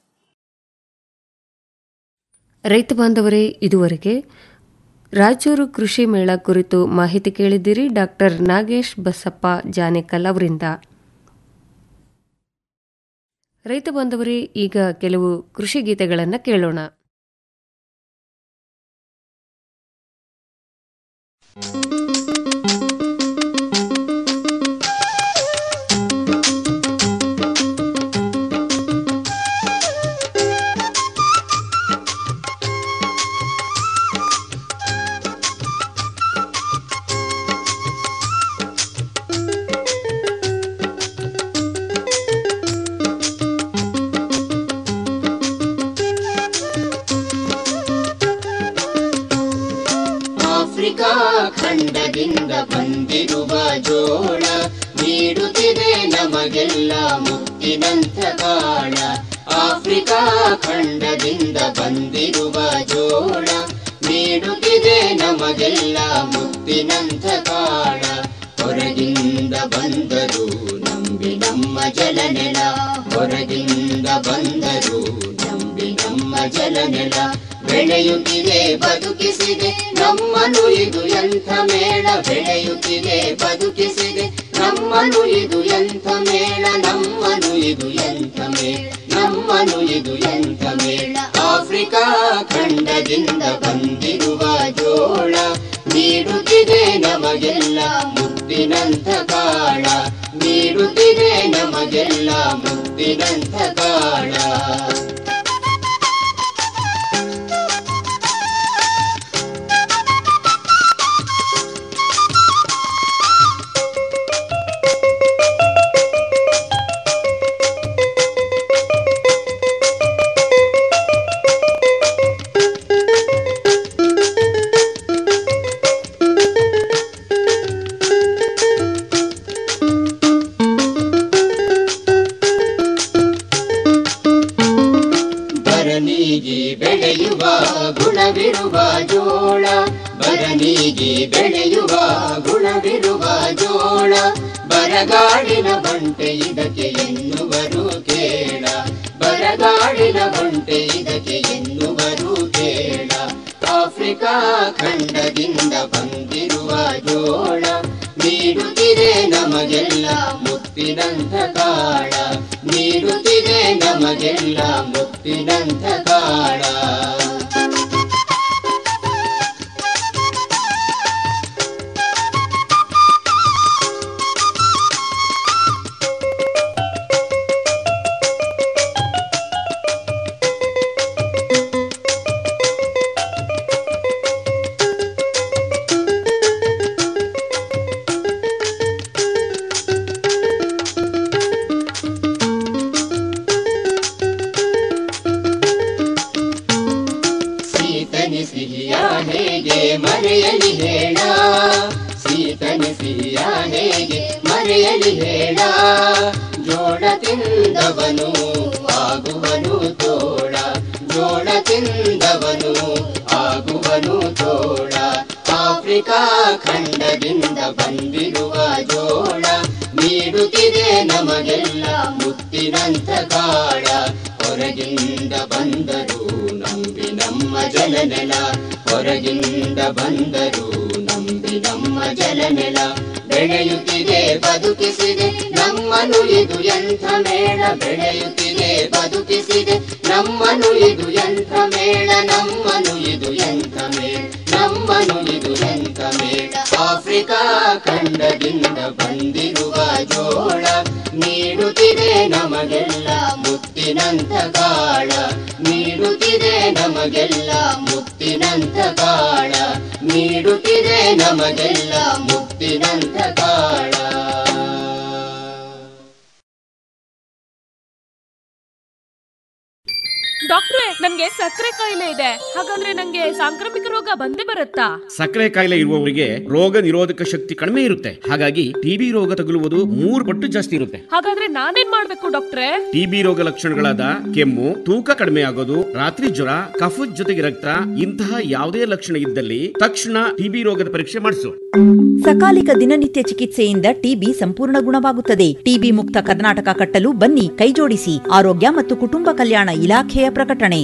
Speaker 9: ರೈತ ಬಾಂಧವರೇ ಇದುವರೆಗೆ ರಾಯಚೂರು ಕೃಷಿ ಮೇಳ ಕುರಿತು ಮಾಹಿತಿ ಕೇಳಿದ್ದೀರಿ ಡಾಕ್ಟರ್ ನಾಗೇಶ್ ಬಸಪ್ಪ ಜಾನೇಕಲ್ ಅವರಿಂದ ರೈತ ಬಾಂಧವರೇ ಈಗ ಕೆಲವು ಕೃಷಿ ಗೀತೆಗಳನ್ನು ಕೇಳೋಣ
Speaker 13: ಆಫ್ರಿಕಾ ಖಂಡದಿಂದ ಬಂದಿರುವ ಜೋಳ ನೀಡುತ್ತಿದೆ ನಮಗೆಲ್ಲ ಮುತ್ತಿನಂಥ ಕಾಳ ಆಫ್ರಿಕಾ ಖಂಡದಿಂದ ಬಂದಿರುವ ಜೋಳ ನೀಡುತ್ತಿದೆ ನಮಗೆಲ್ಲ ಮುತ್ತಿನಂಥ ಕಾಳ ಹೊರಗಿಂದ ಬಂದರು ನಂಬಿ ನಮ್ಮ ಜಲನೆಲ ಹೊರಗಿಂದ ಬಂದರು ನಂಬಿ ನಮ್ಮ ಜಲನೆಲ ಬೆಳೆಯುತ್ತಿದೆ ಬದುಕಿಸಿದೆ ನಮ್ಮನು ಇದು ಎಂಥ ಮೇಳ ಬೆಳೆಯುತ್ತಿದೆ ಬದುಕಿಸಿದೆ ನಮ್ಮನು ಇದು ಎಂಥ ಮೇಳ ನಮ್ಮನು ಇದು ಎಂಥ ಮೇಳ ನಮ್ಮನು ಇದು ಎಂಥ ಮೇಳ ಆಫ್ರಿಕಾ ಖಂಡದಿಂದ ಬಂದಿರುವ ಜೋಳ ನೀಡುತ್ತಿದೆ ನಮಗೆಲ್ಲ ಮುತ್ತಿನಂಥ ಕಾಳ ನೀಡುತ್ತಿದೆ ನಮಗೆಲ್ಲ ಮುತ್ತಿನಂಥ ಕಾಳ ಗುಣವಿರುವ ಜೋಳ ಬರನೀಗಿ ಬೆಳೆಯುವ ಗುಣವಿರುವ ಜೋಳ ಬರಗಾಡಿನ ಬಂಟೆ ಇದಕ್ಕೆ ಎನ್ನುವರು ಕೇಳ ಬರಗಾಡಿನ ಬಂಟೆ ಇದಕ್ಕೆ ಎನ್ನುವರು ಕೇಳ ಆಫ್ರಿಕಾ ಖಂಡದಿಂದ ಬಂದಿರುವ ಜೋಳ ನೀಡುತ್ತಿದೆ ನಮಗೆಲ್ಲ ಮುತ್ತಿನಂಥ ಕಾಳ ನೀಡುತ್ತಿದೆ ನಮಗೆಲ್ಲ ಮುತ್ತಿನಂಥ ಕಾಳ ಸೀತನಿ ಸಿಹಿಯ ಹೇಗೆ ಮರೆಯಲಿ ಹೇಳ ಸೀತನಿ ಸಿಹಿಯ ಹೇಗೆ ಮರೆಯಲಿ ಹೇಳ ಜೋಳ ತಿಂದವನು ಆಗುವನು ತೋಳ ಜೋಳ ತಿಂದವನು ಆಗುವನು ತೋಳ ಆಫ್ರಿಕಾ ಖಂಡದಿಂದ ಬಂದಿರುವ ಜೋಳ ನೀಡುತ್ತಿದೆ ನಮಗೆಲ್ಲ ಮುತ್ತಿನಂಥ ಕಾಳ ಹೊರಗಿಂದ ಬಂದರು ನಂಬಿ ನಮ್ಮ ಜಲನೆಲ ಹೊರಗಿಂದ ಬಂದರು ನಂಬಿ ನಮ್ಮ ಜಲನೆಲ ಬೆಳೆಯುತ್ತಿದೆ ಬದುಕಿಸಿದೆ ನಮ್ಮನು ಇದು ಎಂಥ ಮೇಳ ಬೆಳೆಯುತ್ತಿದೆ ಬದುಕಿಸಿದೆ ನಮ್ಮನು ಇದು ಎಂಥ ಮೇಳ ನಮ್ಮನು ಇದು ಎಂಥ ಮೇಳ ನಮ್ಮನು ಇದು ಎಂಥ ಮೇಳ ಆಫ್ರಿಕಾ ಖಂಡದಿಂದ ಬಂದಿರುವ ಜೋಳ ನೀಡುತ್ತಿದೆ ನಮಗೆಲ್ಲ ಮುತ್ತಿನಂಥ ಕಾಳ ನೀಡುತ್ತಿದೆ ನಮಗೆಲ್ಲ ಮುತ್ತಿನಂಥ ಕಾಳ ನೀಡುತ್ತಿದೆ ನಮಗೆಲ್ಲ ಮುತ್ತಿನಂಥ ಕಾಳ
Speaker 14: ಡಾಕ್ಟ್ರೆ ನನ್ಗೆ ಸಕ್ಕರೆ ಕಾಯಿಲೆ ಇದೆ ಹಾಗಂದ್ರೆ ನಂಗೆ ಸಾಂಕ್ರಾಮಿಕ ರೋಗ ಬಂದೇ ಬರುತ್ತಾ
Speaker 15: ಸಕ್ಕರೆ ಕಾಯಿಲೆ ಇರುವವರಿಗೆ ರೋಗ ನಿರೋಧಕ ಶಕ್ತಿ ಕಡಿಮೆ ಇರುತ್ತೆ ಹಾಗಾಗಿ ಟಿಬಿ ರೋಗ ತಗುಲುವುದು ಮೂರು ಪಟ್ಟು ಜಾಸ್ತಿ ಇರುತ್ತೆ
Speaker 14: ಹಾಗಾದ್ರೆ ನಾನೇನ್ ಮಾಡ್ಬೇಕು ಡಾಕ್ಟ್ರೆ
Speaker 15: ಟಿಬಿ ರೋಗ ಲಕ್ಷಣಗಳಾದ ಕೆಮ್ಮು ತೂಕ ಕಡಿಮೆ ಆಗೋದು ರಾತ್ರಿ ಜ್ವರ ಕಫದ ಜೊತೆಗೆ ರಕ್ತ ಇಂತಹ ಯಾವುದೇ ಲಕ್ಷಣ ಇದ್ದಲ್ಲಿ ತಕ್ಷಣ ಟಿಬಿ ರೋಗದ ಪರೀಕ್ಷೆ ಮಾಡಿಸು
Speaker 16: ಸಕಾಲಿಕ ದಿನನಿತ್ಯ ಚಿಕಿತ್ಸೆಯಿಂದ ಟಿಬಿ ಸಂಪೂರ್ಣ ಗುಣವಾಗುತ್ತದೆ ಟಿಬಿ ಮುಕ್ತ ಕರ್ನಾಟಕ ಕಟ್ಟಲು ಬನ್ನಿ ಕೈಜೋಡಿಸಿ ಆರೋಗ್ಯ ಮತ್ತು ಕುಟುಂಬ ಕಲ್ಯಾಣ ಇಲಾಖೆಯ ಪ್ರಕಟಣೆ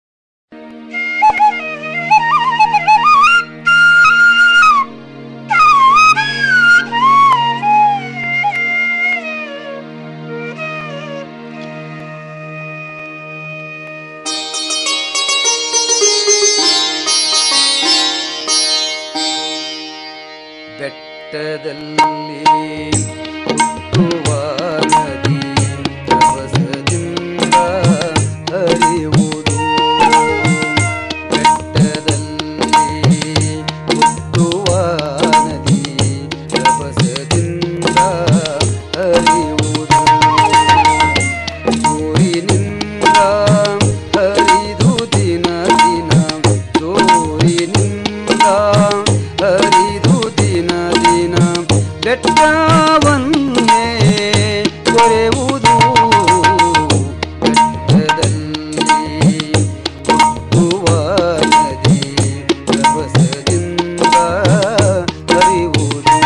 Speaker 17: ಬೆಟ್ಟದಲ್ಲಿ ಹುಟ್ಟುವ ನದಿ ರಭಸದಿಂದ ಹರಿಯುವುದು ಬೆಟ್ಟದಲ್ಲಿ ಹುಟ್ಟುವ ನದಿ ರಭಸದಿಂದ ಹರಿಯುವುದು ಸೂರಿನಿಂದ ಹರಿದು ದಿನ ದಿನ ಸೂರಿನಿಂದ ಹರಿದು ದಿನ ದಿನ ಬೆಟ್ಟವನ್ನೇ ಕೊರೆಯುವುದು ಬೆಟ್ಟದಲ್ಲಿ ಹುಟ್ಟುವ ನದಿ ರಭಸದಿಂದ ಹರಿಯುವುದು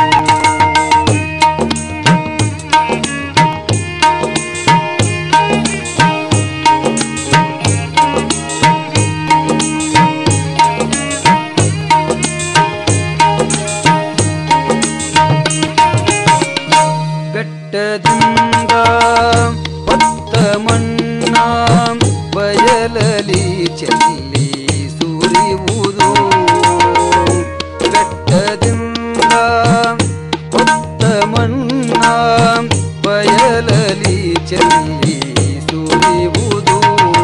Speaker 17: ಬೆಟ್ಟದಿಂದ ಹೊತ್ತ ಮಣ್ಣ ಬಯಲಲಿ ಚೆಲ್ಲಿ ಸುರಿಯುವುದು ಬೆಟ್ಟದಿಂದ ಹೊತ್ತ ಮಣ್ಣ ಬಯಲಲಿ ಚೆಲ್ಲಿ ಸುರಿಯುವುದು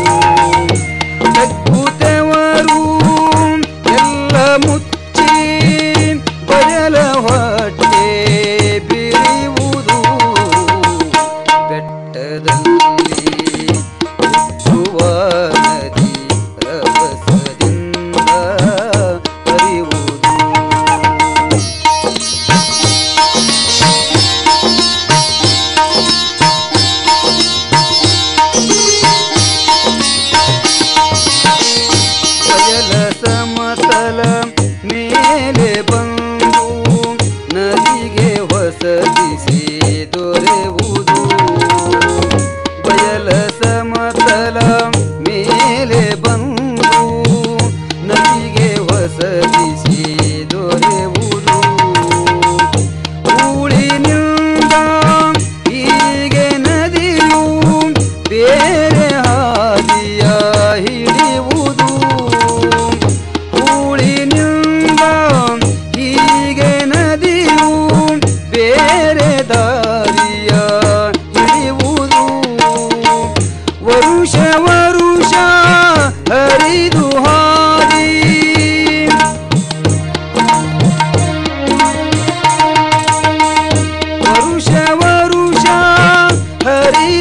Speaker 17: ತಗ್ಗುತ್ತವರು ಎಲ್ಲ ಮುಚ್ಚಿ ಬಯಲ ಹೊಟ್ಟೆ ಬಿರಿಯುವುದು ಬೆಟ್ಟದಲ್ಲಿ ಹುಟ್ಟುವ ನದಿ ರಭಸದಿಂದ ಹರಿಯುವುದು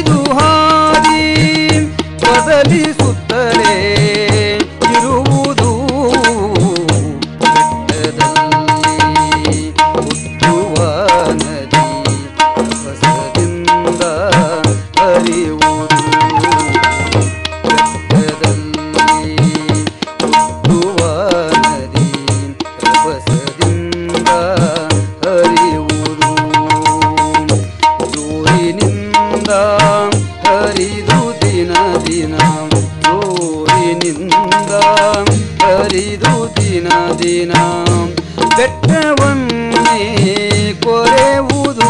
Speaker 17: ಇದು ಹಾದಿ ಬದಲಿಸುತ್ತಲೇ ಇರುವುದು ಬೆಟ್ಟದಲ್ಲಿ ಹುಟ್ಟುವ ನದಿ ಹೊಸದಿಂದ ಹರಿಯುವುದು ಬೆಟ್ಟದಲ್ಲಿ ಹುಟ್ಟುವ ನದಿ ರಭಸದಿಂದ ಹರಿಯುವುದು ಜೋರಿನಿಂದ ಹರಿದು ದಿನ ದಿನ ಜೋರಿನಿಂದ ಹರಿದು ದಿನ ದಿನ ಬೆಟ್ಟವನ್ನೇ ಕೊರೆಯುವುದು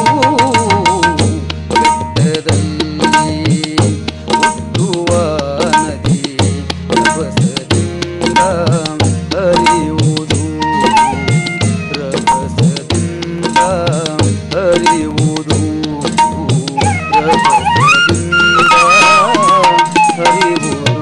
Speaker 17: ಬೆಟ್ಟದಲ್ಲಿ ಹುಟ್ಟುವ ನದಿ ರಭಸದಿಂದ ಹರಿಯುವುದು ರಭಸದಿಂದ ಹರಿಯುವುದು ರಭಸದಿಂದ ಹರಿಯುವುದು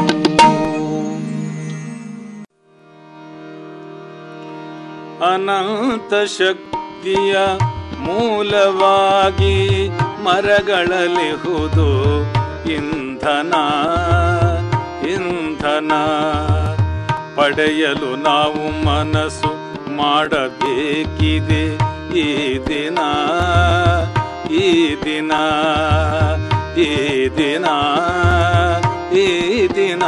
Speaker 18: ಅನಂತ ಶಕ್ತಿಯ ಮೂಲವಾಗಿ ಮರಗಳಲಿಹುದು ಇಂಧನ ಇಂಧನ ಪಡೆಯಲು ನಾವು ಮನಸ್ಸು ಮಾಡಬೇಕಿದೆ ಈ ದಿನ ಈ ದಿನ ಈ ದಿನ ಈ ದಿನ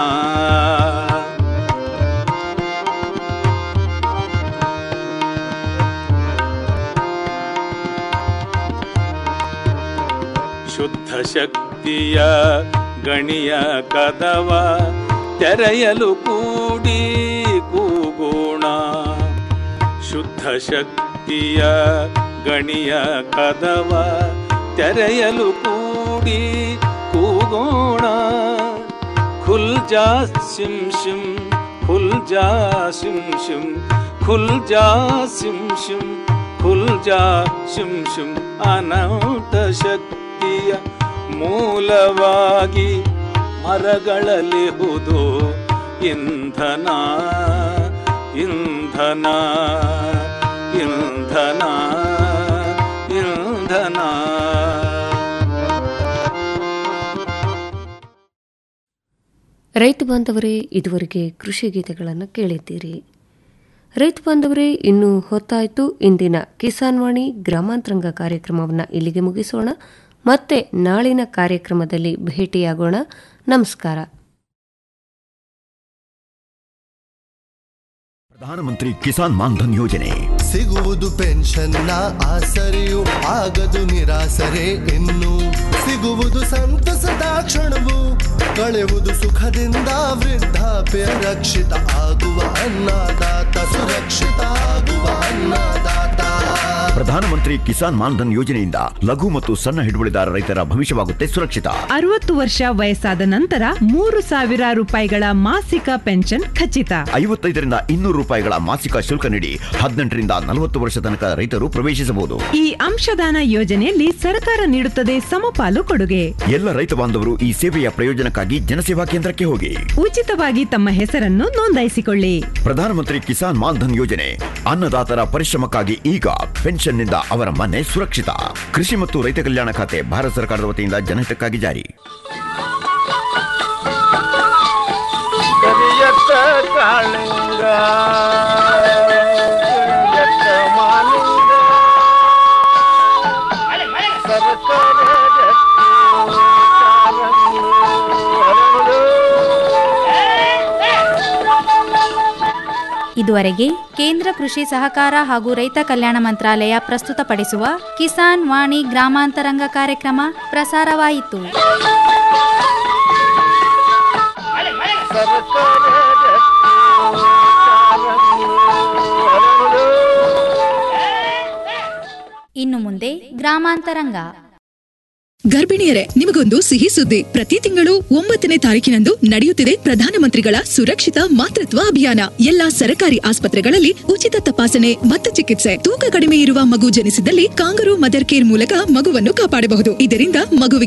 Speaker 18: ಶುದ್ಧ ಶಕ್ತಿಯ ಗಣಿಯ ಕದವ ತೆರೆಯಲು ಕೂಡಿ ಕೂಗೋಣ ಶುದ್ಧ ಶಕ್ತಿಯ ಗಣಿಯ ಕದವ ತೆರೆಯಲು ಕೂಡಿ ಕೂಗೋಣ ಖುಲ್ ಜಾ ಸಿಂ ಶಿಂ ಖುಲ್ ಜಾ ಸಿಂ ಶಿಂ ಖುಲ್ ಜಾ ಸಿಂ ಶಿಂ ಖುಲ್ ಜಾ ಶಿಂ ಶಿಂ ಅನಂತ ಶಕ್ತಿಯ ಮೂಲವಾಗಿ ಮರಗಳಲಿಹುದು ಇಂಧನ ಇಂಧನ ಇಂಧನ ಇಂಧನ
Speaker 9: ರೈತ ಬಾಂಧವರೇ ಇದುವರೆಗೆ ಕೃಷಿ ಗೀತೆಗಳನ್ನು ಕೇಳಿದ್ದೀರಿ ರೈತ ಬಾಂಧವರೇ ಇನ್ನು ಹೊತ್ತಾಯಿತು ಇಂದಿನ ಕಿಸಾನ್ ವಾಣಿ ಗ್ರಾಮಾಂತರಂಗ ಕಾರ್ಯಕ್ರಮವನ್ನು ಇಲ್ಲಿಗೆ ಮುಗಿಸೋಣ ಮತ್ತೆ ನಾಳಿನ ಕಾರ್ಯಕ್ರಮದಲ್ಲಿ ಭೇಟಿಯಾಗೋಣ ನಮಸ್ಕಾರ
Speaker 19: ಪ್ರಧಾನಮಂತ್ರಿ ಕಿಸಾನ್ ಮಾನ್ಧನ್ ಯೋಜನೆ
Speaker 4: ಸಿಗುವುದು ಪೆನ್ಷನ್ನ ಆಸರೆಯು ಆಗದು ನಿರಾಸರೆ ಇನ್ನು ಸಿಗುವುದು ಸಂತಸದ ಕ್ಷಣವು ಕಳೆಯುವುದು ಸುಖದಿಂದ ವೃದ್ಧಾಪ್ಯ ರಕ್ಷಿತ ಆಗುವ ಅನ್ನದಾತ ಸುರಕ್ಷಿತ ಆಗುವ ಅನ್ನದಾತ
Speaker 19: ಪ್ರಧಾನಮಂತ್ರಿ ಕಿಸಾನ್ ಮಾನ್ಧನ್ ಯೋಜನೆಯಿಂದ ಲಘು ಮತ್ತು ಸಣ್ಣ ಹಿಡುವಳಿದಾರ ರೈತರ ಭವಿಷ್ಯವಾಗುತ್ತೆ ಸುರಕ್ಷಿತ
Speaker 20: ಅರವತ್ತು ವರ್ಷ ವಯಸ್ಸಾದ ನಂತರ ಮೂರು ಸಾವಿರ ರೂಪಾಯಿಗಳ ಮಾಸಿಕ ಪೆನ್ಷನ್ ಖಚಿತ
Speaker 19: ಐವತ್ತೈದರಿಂದ ಇನ್ನೂರು ರೂಪಾಯಿಗಳ ಮಾಸಿಕ ಶುಲ್ಕ ನೀಡಿ ಹದಿನೆಂಟರಿಂದ ನಲವತ್ತು ವರ್ಷ ತನಕ ರೈತರು ಪ್ರವೇಶಿಸಬಹುದು
Speaker 20: ಈ ಅಂಶದಾನ ಯೋಜನೆಯಲ್ಲಿ ಸರ್ಕಾರ ನೀಡುತ್ತದೆ ಸಮಪಾಲು ಕೊಡುಗೆ
Speaker 19: ಎಲ್ಲ ರೈತ ಬಾಂಧವರು ಈ ಸೇವೆಯ ಪ್ರಯೋಜನಕ್ಕಾಗಿ ಜನಸೇವಾ ಕೇಂದ್ರಕ್ಕೆ ಹೋಗಿ
Speaker 20: ಉಚಿತವಾಗಿ ತಮ್ಮ ಹೆಸರನ್ನು ನೋಂದಾಯಿಸಿಕೊಳ್ಳಿ
Speaker 19: ಪ್ರಧಾನಮಂತ್ರಿ ಕಿಸಾನ್ ಮಾನ್ಧನ್ ಯೋಜನೆ ಅನ್ನದಾತರ ಪರಿಶ್ರಮಕ್ಕಾಗಿ ಈಗ ಪೆನ್ಷನ್ನಿಂದ ಅವರ ಮನೆ ಸುರಕ್ಷಿತ ಕೃಷಿ ಮತ್ತು ರೈತ ಕಲ್ಯಾಣ ಖಾತೆ ಭಾರತ ಸರ್ಕಾರದ ವತಿಯಿಂದ ಜನಹಿತಕ್ಕಾಗಿ ಜಾರಿ
Speaker 18: ಕರಿಯತ್ತ ಕಾಳಿಂಗ ಕರಿಯತ್ತ ಮಾಲಿಂಗ ಸರಸರ ಗಟ್ಟಿ ಕಾಲಂದು ಹರಳು.
Speaker 3: ಇದುವರೆಗೆ ಕೇಂದ್ರ ಕೃಷಿ ಸಹಕಾರ ಹಾಗೂ ರೈತ ಕಲ್ಯಾಣ ಮಂತ್ರಾಲಯ ಪ್ರಸ್ತುತಪಡಿಸುವ ಕಿಸಾನ್ ವಾಣಿ ಗ್ರಾಮಾಂತರಂಗ ಕಾರ್ಯಕ್ರಮ ಪ್ರಸಾರವಾಯಿತು
Speaker 18: ಸರಸರ ಗಟ್ಟಿ ಕಾಲಂದು ಹರಳು.
Speaker 3: ಇನ್ನು ಮುಂದೆ ಗ್ರಾಮಾಂತರಂಗ
Speaker 21: ಗರ್ಭಿಣಿಯರೇ ನಿಮಗೊಂದು ಸಿಹಿ ಸುದ್ದಿ ಪ್ರತಿ ತಿಂಗಳು ಒಂಬತ್ತನೇ ತಾರೀಕಿನಂದು ನಡೆಯುತ್ತಿದೆ ಪ್ರಧಾನಮಂತ್ರಿಗಳ ಸುರಕ್ಷಿತ ಮಾತೃತ್ವ ಅಭಿಯಾನ ಎಲ್ಲಾ ಸರಕಾರಿ ಆಸ್ಪತ್ರೆಗಳಲ್ಲಿ ಉಚಿತ ತಪಾಸಣೆ ಮತ್ತು ಚಿಕಿತ್ಸೆ ತೂಕ ಕಡಿಮೆ ಇರುವ ಮಗು ಜನಿಸಿದಲ್ಲಿ ಕಾಂಗರು ಮದರ್ ಕೇರ್ ಮೂಲಕ ಮಗುವನ್ನು ಕಾಪಾಡಬಹುದು ಇದರಿಂದ ಮಗುವಿಗೆ